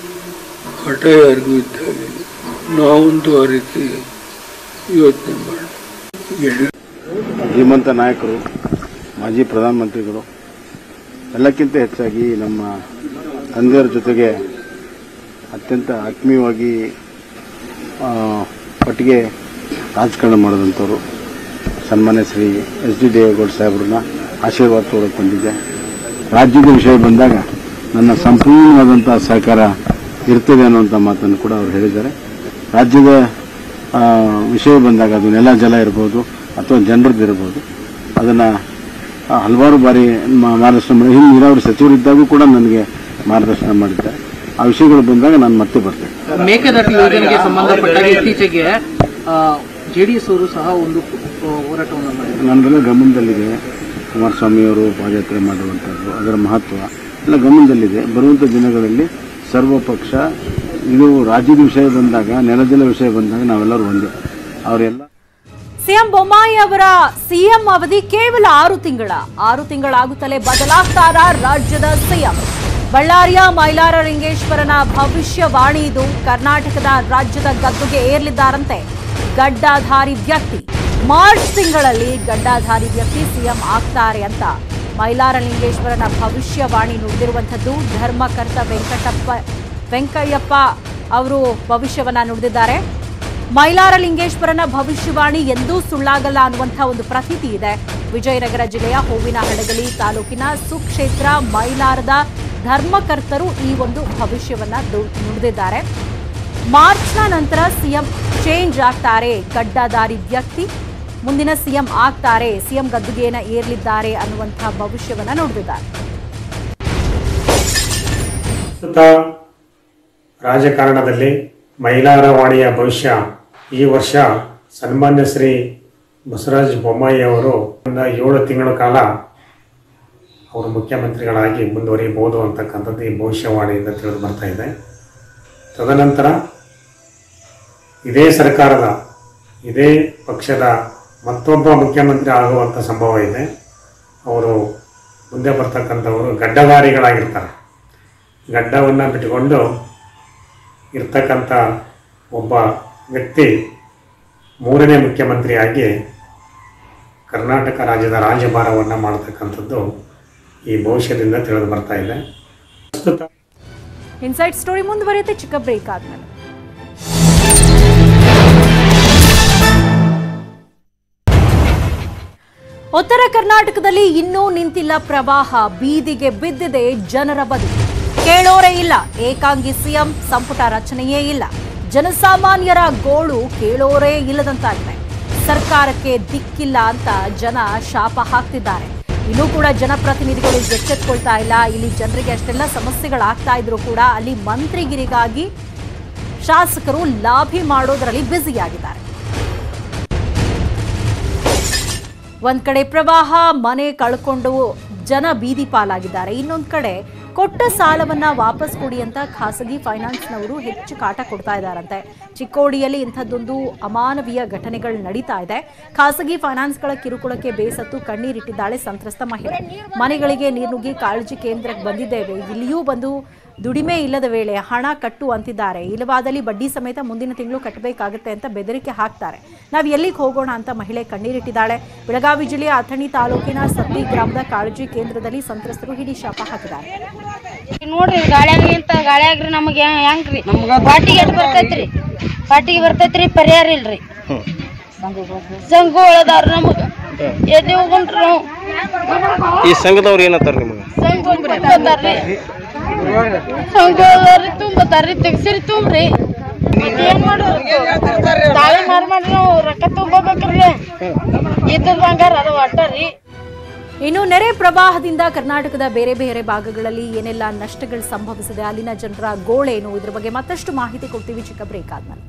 ಹಠ ಯಾರಿಗೂ ಇದ್ದಾಗಿಲ್ಲ ನಾವಂತೂ ಆ ರೀತಿ ಯೋಚನೆ ಮಾಡಿ ಯಡಿ ಧೀಮಂತ ನಾಯಕರು ಮಾಜಿ ಪ್ರಧಾನಮಂತ್ರಿಗಳು ಎಲ್ಲಕ್ಕಿಂತ ಹೆಚ್ಚಾಗಿ ನಮ್ಮ ತಂದೆಯರ ಜೊತೆಗೆ ಅತ್ಯಂತ ಆತ್ಮೀಯವಾಗಿ ಆ, ಒಟ್ಟಿಗೆ ರಾಜಕಾರಣ ಮಾಡಿದಂಥವ್ರು ಸನ್ಮಾನ್ಯ ಶ್ರೀ ಎಸ್ ಡಿ ದೇವೇಗೌಡ ಸಾಹೇಬ್ರನ್ನ ಆಶೀರ್ವಾದ ತಗೊಳಕ್ಕೆ ಬಂದಿದ್ದೆ ರಾಜ್ಯದ ವಿಷಯ ಬಂದಾಗ ನನ್ನ ಸಂಪೂರ್ಣವಾದಂಥ ಸಹಕಾರ ಇರ್ತದೆ ಅನ್ನುವಂಥ ಮಾತನ್ನು ಕೂಡ ಅವರು ಹೇಳಿದ್ದಾರೆ ರಾಜ್ಯದ ಆ, ವಿಷಯ ಬಂದಾಗ ಅದು ನೆಲ ಜಲ ಇರ್ಬೋದು ಅಥವಾ ಜನರದ್ದು ಇರ್ಬೋದು ಅದನ್ನು ಹಲವಾರು ಬಾರಿ ಮ- ಮಾರ್ಗದರ್ಶನ ಮಾಡಿ ಹಿಂದೆ ನೀರಾವರಿ ಸಚಿವರಿದ್ದಾಗೂ ಕೂಡ ನನಗೆ ಮಾರ್ಗದರ್ಶನ ಮಾಡಿದ್ದಾರೆ ಆ ವಿಷಯಗಳು ಬಂದಾಗ ನಾನು ಮತ್ತೆ ಬರ್ತೇನೆ ಮೇಕೆದಾಟು ಯೋಜನೆಗೆ ಸಂಬಂಧಪಟ್ಟಾಗ ಇತ್ತೀಚೆಗೆ ಜೆಡಿಎಸ್ ಅವರು ಸಹ ಒಂದು ಆ, ಹೋರಾಟವನ್ನು ಮಾಡಿದ್ದಾರೆ ನನ್ನೆಲ್ಲ ಗಮನದಲ್ಲಿದೆ ಕುಮಾರಸ್ವಾಮಿಯವರು ಪಾದಯಾತ್ರೆ ಮಾಡುವಂಥದ್ದು ಅದರ ಮಹತ್ವ ಎಲ್ಲ ಗಮನದಲ್ಲಿದೆ ಬರುವಂಥ ದಿನಗಳಲ್ಲಿ ಸರ್ವ ಪಕ್ಷ ಇದು ರಾಜ್ಯದ ವಿಷಯ ಬಂದಾಗ ನೆಲಜಲ ವಿಷಯ ಬಂದಾಗ ನಾವೆಲ್ಲರೂ ಒಂದೇ ಅವರೆಲ್ಲ ಸಿಎಂ ಬೊಮ್ಮಾಯಿ ಅವರ ಸಿಎಂ ಅವಧಿ ಕೇವಲ ಆರು ತಿಂಗಳ ಆರು ತಿಂಗಳಾಗುತ್ತಲೇ ಬದಲಾಗ್ತಾರ ರಾಜ್ಯದ ಸಿಎಂ ಬಳ್ಳಾರಿಯ ಮೈಲಾರ ಲಿಂಗೇಶ್ವರನ ಭವಿಷ್ಯವಾಣಿ ಇದು ಕರ್ನಾಟಕದ ರಾಜ್ಯದ ಗದ್ದುಗೆ ಏರ್ಲಿದ್ದಾರಂತೆ ಗಡ್ಡಾಧಾರಿ ವ್ಯಕ್ತಿ ಮಾರ್ಚ್ ತಿಂಗಳಲ್ಲಿ ಗಡ್ಡಾಧಾರಿ ವ್ಯಕ್ತಿ ಸಿಎಂ ಆಗ್ತಾರೆ ಅಂತ ಮೈಲಾರ ಲಿಂಗೇಶ್ವರನ ಭವಿಷ್ಯವಾಣಿ ನುಡಿದಿರುವಂಥದ್ದು ಧರ್ಮಕರ್ತ ವೆಂಕಟಪ್ಪ ವೆಂಕಯ್ಯಪ್ಪ ಅವರು ಭವಿಷ್ಯವನ್ನ ನುಡಿದಿದ್ದಾರೆ ಮೈಲಾರ ಲಿಂಗೇಶ್ವರನ ಭವಿಷ್ಯವಾಣಿ ಎಂದೂ ಸುಳ್ಳಾಗಲ್ಲ ಅನ್ನುವಂಥ ಒಂದು ಪ್ರತೀತಿ ಇದೆ ವಿಜಯನಗರ ಜಿಲ್ಲೆಯ ಹೂವಿನಹಡಗಲಿ ತಾಲೂಕಿನ ಸುಕ್ಷೇತ್ರ ಮೈಲಾರದ ಧರ್ಮಕರ್ತರು ಈ ಒಂದು ಭವಿಷ್ಯವನ್ನ ದು- ನುಡಿದಿದ್ದಾರೆ ಮಾರ್ಚ್ನ ನಂತರ ಸಿಎಂ ಚೇಂಜ್ ಆಗ್ತಾರೆ ಗಡ್ಡದಾರಿ ವ್ಯಕ್ತಿ ಮುಂದಿನ ಸಿಎಂ ಆಗ್ತಾರೆ ಸಿಎಂ ಗದ್ದುಗೆಯನ್ನ ಏರ್ಲಿದ್ದಾರೆ ಅನ್ನುವಂಥ ಭವಿಷ್ಯವನ್ನ ನುಡಿದಿದ್ದಾರೆ ಪ್ರಸ್ತುತ ರಾಜಕಾರಣದಲ್ಲಿ ಮೈಲಾರವಾಣಿಯ ಭವಿಷ್ಯ ಈ ವರ್ಷ ಸನ್ಮಾನ್ಯ ಶ್ರೀ ಬಸವರಾಜ ಬೊಮ್ಮಾಯಿ ಅವರು ಒಂದು ಏಳು ತಿಂಗಳ ಕಾಲ ಅವರು ಮುಖ್ಯಮಂತ್ರಿಗಳಾಗಿ ಮುಂದುವರಿಯಬಹುದು ಅಂತಕ್ಕಂಥದ್ದು ಈ ಭವಿಷ್ಯವಾಣಿಯಿಂದ ತಿಳಿದು ಬರ್ತಾ ಇದೆ ತದನಂತರ ಇದೇ ಸರ್ಕಾರದ ಇದೇ ಪಕ್ಷದ ಮತ್ತೊಬ್ಬ ಮುಖ್ಯಮಂತ್ರಿ ಆಗುವಂಥ ಸಂಭವ ಇದೆ ಅವರು ಮುಂದೆ ಬರ್ತಕ್ಕಂಥವರು ಗಡ್ಡಧಾರಿಗಳಾಗಿರ್ತಾರೆ ಗಡ್ಡವನ್ನು ಬಿಟ್ಟುಕೊಂಡು ಇರ್ತಕ್ಕಂಥ ಒಬ್ಬ ವ್ಯಕ್ತಿ ಮೂರನೇ ಮುಖ್ಯಮಂತ್ರಿಯಾಗಿ ಕರ್ನಾಟಕ ರಾಜ್ಯದ ರಾಜ್ಯಭಾರವನ್ನು ಮಾಡತಕ್ಕಂಥದ್ದು ಈ ಭವಿಷ್ಯದಿಂದ ತಿಳಿದು ಬರ್ತಾ ಇದೆ ಪ್ರಸ್ತುತ ಇನ್ಸೈಟ್ ಸ್ಟೋರಿ ಮುಂದುವರಿಯುತ್ತೆ ಚಿಕ್ಕ ಬ್ರೇಕ್ ಆದ್ಮೇಲೆ ಉತ್ತರ ಕರ್ನಾಟಕದಲ್ಲಿ ಇನ್ನೂ ನಿಂತಿಲ್ಲ ಪ್ರವಾಹ ಬೀದಿಗೆ ಬಿದ್ದಿದೆ ಜನರ ಬದುಕು ಕೇಳೋರೇ ಇಲ್ಲ ಏಕಾಂಗಿ ಸಿಎಂ ಸಂಪುಟ ರಚನೆಯೇ ಇಲ್ಲ ಜನಸಾಮಾನ್ಯರ ಗೋಳು ಕೇಳೋರೇ ಇಲ್ಲದಂತಾಗಿದೆ ಸರ್ಕಾರಕ್ಕೆ ದಿಕ್ಕಿಲ್ಲ ಅಂತ ಜನ ಶಾಪ ಹಾಕ್ತಿದ್ದಾರೆ ಇನ್ನೂ ಕೂಡ ಜನಪ್ರತಿನಿಧಿಗಳು ಎಚ್ಚೆತ್ಕೊಳ್ತಾ ಇಲ್ಲ ಇಲ್ಲಿ ಜನರಿಗೆ ಅಷ್ಟೆಲ್ಲ ಸಮಸ್ಯೆಗಳಾಗ್ತಾ ಇದ್ರು ಕೂಡ ಅಲ್ಲಿ ಮಂತ್ರಿಗಿರಿಗಾಗಿ ಶಾಸಕರು ಲಾಭಿ ಮಾಡೋದರಲ್ಲಿ ಬ್ಯುಸಿಯಾಗಿದ್ದಾರೆ ಒಂದ್ ಕಡೆ ಪ್ರವಾಹ ಮನೆ ಕಳ್ಕೊಂಡು ಜನ ಬೀದಿ ಪಾಲಾಗಿದ್ದಾರೆ ಇನ್ನೊಂದ್ ಕಡೆ ಕೊಟ್ಟ ಸಾಲವನ್ನ ವಾಪಸ್ ಕೊಡಿ ಅಂತ ಖಾಸಗಿ ಫೈನಾನ್ಸ್ನವರು ಹೆಚ್ಚು ಕಾಟ ಕೊಡ್ತಾ ಇದ್ದಾರಂತೆ ಚಿಕ್ಕೋಡಿಯಲ್ಲಿ ಇಂಥದ್ದೊಂದು ಅಮಾನವೀಯ ಘಟನೆಗಳು ನಡೀತಾ ಇದೆ ಖಾಸಗಿ ಫೈನಾನ್ಸ್ಗಳ ಕಿರುಕುಳಕ್ಕೆ ಬೇಸತ್ತು ಕಣ್ಣೀರಿಟ್ಟಿದ್ದಾಳೆ ಸಂತ್ರಸ್ತ ಮಹಿಳೆ ಮನೆಗಳಿಗೆ ನೀರ್ನುಗ್ಗಿ ಕಾಳಜಿ ಕೇಂದ್ರಕ್ಕೆ ಬಂದಿದ್ದೇವೆ ಇಲ್ಲಿಯೂ ಬಂದು ದುಡಿಮೆ ಇಲ್ಲದ ವೇಳೆ ಹಣ ಕಟ್ಟು ಅಂತಿದ್ದಾರೆ ಇಲ್ಲವಾದಲ್ಲಿ ಬಡ್ಡಿ ಸಮೇತ ಮುಂದಿನ ತಿಂಗಳು ಕಟ್ಟಬೇಕಾಗುತ್ತೆ ಅಂತ ಬೆದರಿಕೆ ಹಾಕ್ತಾರೆ ನಾವು ಎಲ್ಲಿಗೆ ಹೋಗೋಣ ಅಂತ ಮಹಿಳೆ ಕಣ್ಣೀರಿಟ್ಟಿದ್ದಾಳೆ ಬೆಳಗಾವಿ ಜಿಲ್ಲೆಯ ಅಥಣಿ ತಾಲೂಕಿನ ಸತ್ತಿ ಗ್ರಾಮದ ಕಾಳಜಿ ಕೇಂದ್ರದಲ್ಲಿ ಸಂತ್ರಸ್ತರು ಹಿಡಿ ಶಾಪ ಹಾಕಿದ್ದಾರೆ ನೋಡ್ರಿ ಗಾಳ್ಯಾಗ ನಿಂತ ಗಾಳ್ಯಾಗ್ರಿ ನಮಗೆ ಹೆಂಗ್ರಿ ಪಾಟಿಗೆ ಎಟ್ ಬರ್ತೈತ್ರಿ ಪಾಟಿಗೆ ಬರ್ತೈತ್ರಿ ಪರಿಹಾರ ಇಲ್ರಿ ಸಂಘ ಅದಾರ ನಮಗ ಎಲ್ಲಿ ಹೋಗುಂಟ್ರಿ ನಾವು ಈ ಸಂಘದವ್ರು ಏನಂತಾರ ನಿಮಗೆ ಸಂಘ ತುಂಬತಾರ್ರಿ ಸಂಘ ಅದಾರ್ರಿ ತುಂಬತಾರ್ರಿ ತೆಗ್ಸಿರಿ ತುಂಬ್ರಿ ಮತ್ತ್ ಏನ್ ಮಾಡೋದು ತಾಳಿ ಮಾರ್ ಮಾಡ್ರಿ ನಾವು ರೊಕ್ಕ ತುಂಬಬೇಕ್ರಿ ಇದ್ದದ್ ಬಂಗಾರ ಅದು ಒಟ್ಟ ರೀ ಇನ್ನು ನೆರೆ ಪ್ರವಾಹದಿಂದ ಕರ್ನಾಟಕದ ಬೇರೆ ಬೇರೆ ಭಾಗಗಳಲ್ಲಿ ಏನೆಲ್ಲ ನಷ್ಟಗಳು ಸಂಭವಿಸಿದೆ ಅಲ್ಲಿನ ಜನರ ಗೋಳೇನು ಇದ್ರ ಬಗ್ಗೆ ಮತ್ತಷ್ಟು ಮಾಹಿತಿ ಕೊಡ್ತೀವಿ ಚಿಕ್ಕ ಬ್ರೇಕ್ ಆದ್ಮೇಲೆ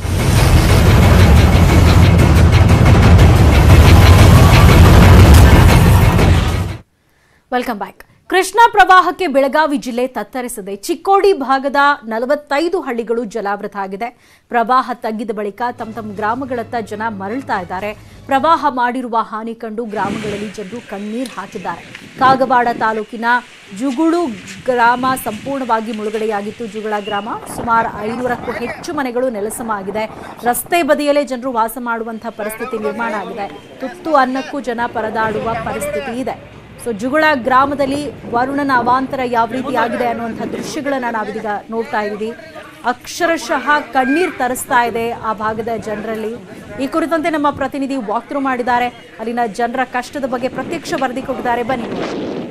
ವೆಲ್ಕಮ್ ಬ್ಯಾಕ್ ಕೃಷ್ಣಾ ಪ್ರವಾಹಕ್ಕೆ ಬೆಳಗಾವಿ ಜಿಲ್ಲೆ ತತ್ತರಿಸಿದೆ ಚಿಕ್ಕೋಡಿ ಭಾಗದ ನಲವತ್ತೈದು ಹಳ್ಳಿಗಳು ಜಲಾವೃತ ಆಗಿದೆ ಪ್ರವಾಹ ತಗ್ಗಿದ ಬಳಿಕ ತಮ್ಮ ತಮ್ಮ ಗ್ರಾಮಗಳತ್ತ ಜನ ಮರಳ್ತಾ ಇದ್ದಾರೆ ಪ್ರವಾಹ ಮಾಡಿರುವ ಹಾನಿ ಕಂಡು ಗ್ರಾಮಗಳಲ್ಲಿ ಜನರು ಕಣ್ಣೀರು ಹಾಕಿದ್ದಾರೆ ಕಾಗವಾಡ ತಾಲೂಕಿನ ಜುಗುಳು ಗ್ರಾಮ ಸಂಪೂರ್ಣವಾಗಿ ಮುಳುಗಡೆಯಾಗಿತ್ತು ಜುಗುಳ ಗ್ರಾಮ ಸುಮಾರು ಐನೂರಕ್ಕೂ ಹೆಚ್ಚು ಮನೆಗಳು ನೆಲಸಮ ಆಗಿದೆ ರಸ್ತೆ ಬದಿಯಲ್ಲೇ ಜನರು ವಾಸ ಮಾಡುವಂತಹ ಪರಿಸ್ಥಿತಿ ನಿರ್ಮಾಣ ಆಗಿದೆ ತುತ್ತು ಅನ್ನಕ್ಕೂ ಜನ ಪರದಾಡುವ ಪರಿಸ್ಥಿತಿ ಇದೆ ಸೊ ಜುಗುಳ ಗ್ರಾಮದಲ್ಲಿ ವರುಣನ ಅವಾಂತರ ಯಾವ ರೀತಿ ಆಗಿದೆ ಅನ್ನುವಂಥ ದೃಶ್ಯಗಳನ್ನ ನಾವಿದೀಗ ನೋಡ್ತಾ ಇದ್ದೀವಿ ಅಕ್ಷರಶಃ ಕಣ್ಣೀರ್ ತರಿಸ್ತಾ ಇದೆ ಆ ಭಾಗದ ಜನರಲ್ಲಿ ಈ ಕುರಿತಂತೆ ನಮ್ಮ ಪ್ರತಿನಿಧಿ ವಾಕ್ ಥ್ರೂ ಮಾಡಿದ್ದಾರೆ ಅಲ್ಲಿನ ಜನರ ಕಷ್ಟದ ಬಗ್ಗೆ ಪ್ರತ್ಯಕ್ಷ ವರದಿ ಕೊಟ್ಟಿದ್ದಾರೆ ಬನ್ನಿ ನೋಡಿ.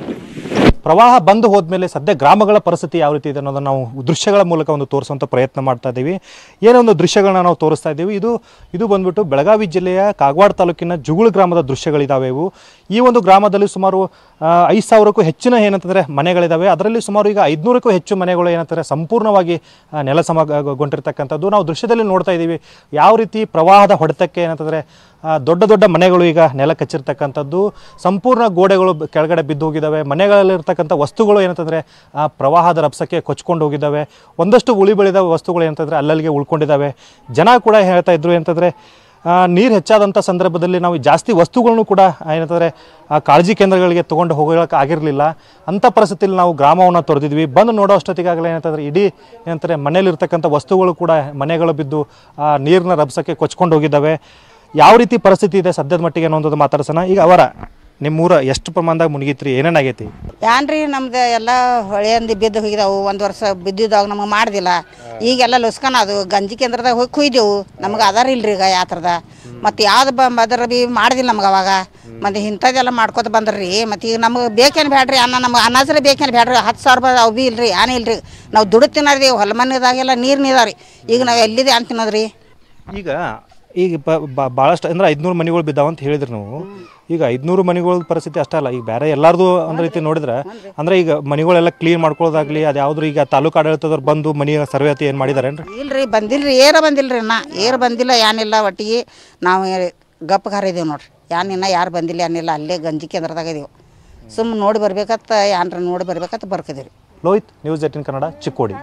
ಪ್ರವಾಹ ಬಂದು ಹೋದ್ಮೇಲೆ ಸದ್ಯ ಗ್ರಾಮಗಳ ಪರಿಸ್ಥಿತಿ ಯಾವ ರೀತಿ ಇದೆ ಅನ್ನೋದನ್ನು ನಾವು ದೃಶ್ಯಗಳ ಮೂಲಕ ಒಂದು ತೋರಿಸುವಂಥ ಪ್ರಯತ್ನ ಮಾಡ್ತಾ ಇದ್ದೀವಿ ಏನೋ ಒಂದು ದೃಶ್ಯಗಳನ್ನ ನಾವು ತೋರಿಸ್ತಾ ಇದ್ದೀವಿ ಇದು ಇದು ಬಂದ್ಬಿಟ್ಟು ಬೆಳಗಾವಿ ಜಿಲ್ಲೆಯ ಕಾಗವಾಡ ತಾಲೂಕಿನ ಜುಗುಳು ಗ್ರಾಮದ ದೃಶ್ಯಗಳಿದ್ದಾವೆ ಇವು ಈ ಒಂದು ಗ್ರಾಮದಲ್ಲಿ ಸುಮಾರು ಐದು ಸಾವಿರಕ್ಕೂ ಹೆಚ್ಚಿನ ಏನಂತಂದರೆ ಮನೆಗಳಿದ್ದಾವೆ ಅದರಲ್ಲಿ ಸುಮಾರು ಈಗ ಐದುನೂರಕ್ಕೂ ಹೆಚ್ಚು ಮನೆಗಳು ಏನಂತಾರೆ ಸಂಪೂರ್ಣವಾಗಿ ಆ, ನೆಲಸಮಗೊಂಡಿರ್ತಕ್ಕಂಥದ್ದು ನಾವು ದೃಶ್ಯದಲ್ಲಿ ನೋಡ್ತಾ ಇದ್ದೀವಿ ಯಾವ ರೀತಿ ಪ್ರವಾಹದ ಹೊಡೆತಕ್ಕೆ ಏನಂತಂದರೆ ಆ, ದೊಡ್ಡ ದೊಡ್ಡ ಮನೆಗಳು ಈಗ ನೆಲ ಕಚ್ಚಿರ್ತಕ್ಕಂಥದ್ದು ಸಂಪೂರ್ಣ ಗೋಡೆಗಳು ಬ- ಕೆಳಗಡೆ ಬಿದ್ದು ಹೋಗಿದ್ದಾವೆ ಮನೆಗಳಲ್ಲಿರ್ತಕ್ಕಂಥ ವಸ್ತುಗಳು ಏನಂತಂದರೆ ಆ ಪ್ರವಾಹದ ರಭಸಕ್ಕೆ ಕೊಚ್ಕೊಂಡು ಹೋಗಿದ್ದಾವೆ ಒಂದಷ್ಟು ಉಳಿ ಬೆಳೆದ ವಸ್ತುಗಳು ಏನಂತಂದರೆ ಅಲ್ಲಲ್ಲಿಗೆ ಉಳ್ಕೊಂಡಿದ್ದಾವೆ ಜನ ಕೂಡ ಹೇಳ್ತಾ ಇದ್ರು ಏನಂತಂದರೆ ನೀರು ಹೆಚ್ಚಾದಂಥ ಸಂದರ್ಭದಲ್ಲಿ ನಾವು ಜಾಸ್ತಿ ವಸ್ತುಗಳನ್ನು ಕೂಡ ಏನಂತಂದರೆ ಆ ಕಾಳಜಿ ಕೇಂದ್ರಗಳಿಗೆ ತೊಗೊಂಡು ಹೋಗೋಕೆ ಆಗಿರಲಿಲ್ಲ ಅಂಥ ಪರಿಸ್ಥಿತಿಯಲ್ಲಿ ನಾವು ಗ್ರಾಮವನ್ನು ತೊರೆದಿದ್ವಿ ಬಂದು ನೋಡೋ ಅಷ್ಟೊತ್ತಿಗಾಗಲೇ ಏನಂತಂದರೆ ಇಡೀ ಏನಂತಾರೆ ಮನೇಲಿರ್ತಕ್ಕಂಥ ವಸ್ತುಗಳು ಕೂಡ ಮನೆಗಳು ಬಿದ್ದು ಆ ನೀರಿನ ರಭಸಕ್ಕೆ ಕೊಚ್ಕೊಂಡು ಹೋಗಿದ್ದಾವೆ ಯಾವ ರೀತಿ ಪರಿಸ್ಥಿತಿ ಇದೆ ಸದ್ಯದ ಮಟ್ಟಿಗೆ ಅನ್ನೋದು ಮಾತಾಡ್ಸೋಣ ಈಗ ಅವರ ನಿಮ್ಮೂರ ಎಷ್ಟು ಪ್ರಮಾಣದಾಗ ಮುಳುಗಿತ್ರಿ ಏನೇನಾಗೈತಿ ಯಾನ್ರಿ ನಮ್ದು ಎಲ್ಲ ಹೊಳೆಯಂದು ಬಿದ್ದು ಹೋಗಿದಾವು ಒಂದು ವರ್ಷ ಬಿದ್ದಿದ್ದಾಗ ನಮಗೆ ಮಾಡ್ದಿಲ್ಲ ಈಗೆಲ್ಲ ಲುಸ್ಕನ ಅದು ಗಂಜಿ ಕೇಂದ್ರದಾಗ ಹೋಗಿ ಕುಯ್ದೆವು ನಮ್ಗೆ ಅದಾರ ಇಲ್ರಿ ಈಗ ಯಾತ್ರದ ಮತ್ತು ಯಾವ್ದು ಬಂದ್ರ ಬಿ ಮಾಡ್ದಿಲ್ಲ ನಮ್ಗೆ ಅವಾಗ ಮತ್ತು ಇಂಥದ್ದೆಲ್ಲ ಮಾಡ್ಕೊತ ಬಂದ್ರಿ ಮತ್ತು ಈಗ ನಮ್ಗೆ ಬೇಕೇನು ಬೇಡ್ರಿ ಅನ್ನ ನಮ್ಗೆ ಅನ್ನಾಜರ ಬೇಕೇನು ಬೇಡ್ರಿ ಹತ್ತು ಸಾವಿರ ರೂಪಾಯಿ ಅವು ಬಿ ಇಲ್ರಿ ಏನೇ ಇಲ್ರಿ ನಾವು ದುಡ್ಡು ತಿನ್ನೋರಿ ಹೊಲ ಮನೆದಾಗೆಲ್ಲ ನೀರು ನೀದಾವ್ರಿ ಈಗ ನಾವು ಎಲ್ಲಿದೆ ಅಂತ ತಿನ್ನೋದ್ರಿ ಈಗ ಈಗ ಭಾಳಷ್ಟು ಅಂದ್ರೆ ಐದುನೂರು ಮನೆಗಳು ಬಿದ್ದಾವ ಅಂತ ಹೇಳಿದ್ರಿ ನೀವು ಈಗ ಐದುನೂರು ಮನೆಗಳ ಪರಿಸ್ಥಿತಿ ಅಷ್ಟೇ ಅಲ್ಲ ಈಗ ಬೇರೆ ಎಲ್ಲಾರ್ದು ಒಂದು ರೀತಿ ನೋಡಿದ್ರೆ ಅಂದ್ರೆ ಈಗ ಮನೆಗಳೆಲ್ಲ ಕ್ಲೀನ್ ಮಾಡ್ಕೊಳ್ಳೋದಾಗ್ಲಿ ಅದು ಯಾವ್ದು ಈಗ ತಾಲೂಕು ಆಡಳಿತದವ್ರು ಬಂದು ಮನೆ ಸರ್ವೆ ಅತಿ ಏನು ಮಾಡಿದಾರೇನ್ರಿ ಇಲ್ರಿ ಬಂದಿಲ್ರಿ ಏರ ಬಂದಿಲ್ರಿ ನಾ ಏರ್ ಬಂದಿಲ್ಲ ಏನಿಲ್ಲ ಒಟ್ಟಿಗೆ ನಾವು ಗಪ್ ಹಾರಿದೇವು ನೋಡ್ರಿ ಏನಿನ್ನ ಯಾರು ಬಂದಿಲ್ಲ ಏನಿಲ್ಲ ಅಲ್ಲೇ ಗಂಜಿ ಕೇಂದ್ರದಾಗ ಇದೀವಿ ಸುಮ್ಮನೆ ನೋಡಿ ಬರ್ಬೇಕತ್ತ ಏನ್ರ ನೋಡಿ ಬರ್ಬೇಕತ್ತ ಬರ್ಕದಿರಿ ಲೋಹಿತ್ ನ್ಯೂಸ್ ಏಟಿನ್ ಕನ್ನಡ ಚಿಕ್ಕೋಡಿ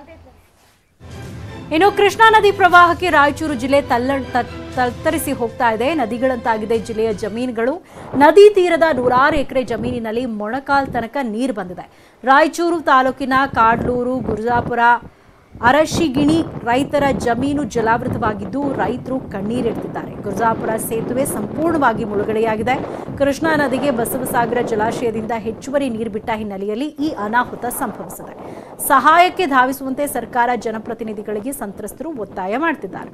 ಇನ್ನು ಕೃಷ್ಣಾ ನದಿ ಪ್ರವಾಹಕ್ಕೆ ರಾಯಚೂರು ಜಿಲ್ಲೆ ತಲ್ಲ ತ- ತತ್ತರಿಸಿ ಹೋಗ್ತಾ ಇದೆ ನದಿಗಳಂತಾಗಿದೆ ಜಿಲ್ಲೆಯ ಜಮೀನುಗಳು ನದಿ ತೀರದ ನೂರಾರು ಎಕರೆ ಜಮೀನಿನಲ್ಲಿ ಮೊಣಕಾಲ್ ತನಕ ನೀರು ಬಂದಿದೆ ರಾಯಚೂರು ತಾಲೂಕಿನ ಕಾಡ್ಲೂರು ಗುರ್ಜಾಪುರ ಅರಶಿಗಿಣಿ ರೈತರ ಜಮೀನು ಜಲಾವೃತವಾಗಿದ್ದು ರೈತರು ಕಣ್ಣೀರಿಡ್ತಿದ್ದಾರೆ ಗುರ್ಜಾಪುರ ಸೇತುವೆ ಸಂಪೂರ್ಣವಾಗಿ ಮುಳುಗಡೆಯಾಗಿದೆ ಕೃಷ್ಣಾ ನದಿಗೆ ಬಸವಸಾಗರ ಜಲಾಶಯದಿಂದ ಹೆಚ್ಚುವರಿ ನೀರು ಬಿಟ್ಟ ಹಿನ್ನೆಲೆಯಲ್ಲಿ ಈ ಅನಾಹುತ ಸಂಭವಿಸಿದೆ ಸಹಾಯಕ್ಕೆ ಧಾವಿಸುವಂತೆ ಸರ್ಕಾರ ಜನಪ್ರತಿನಿಧಿಗಳಿಗೆ ಸಂತ್ರಸ್ತರು ಒತ್ತಾಯ ಮಾಡ್ತಿದ್ದಾರೆ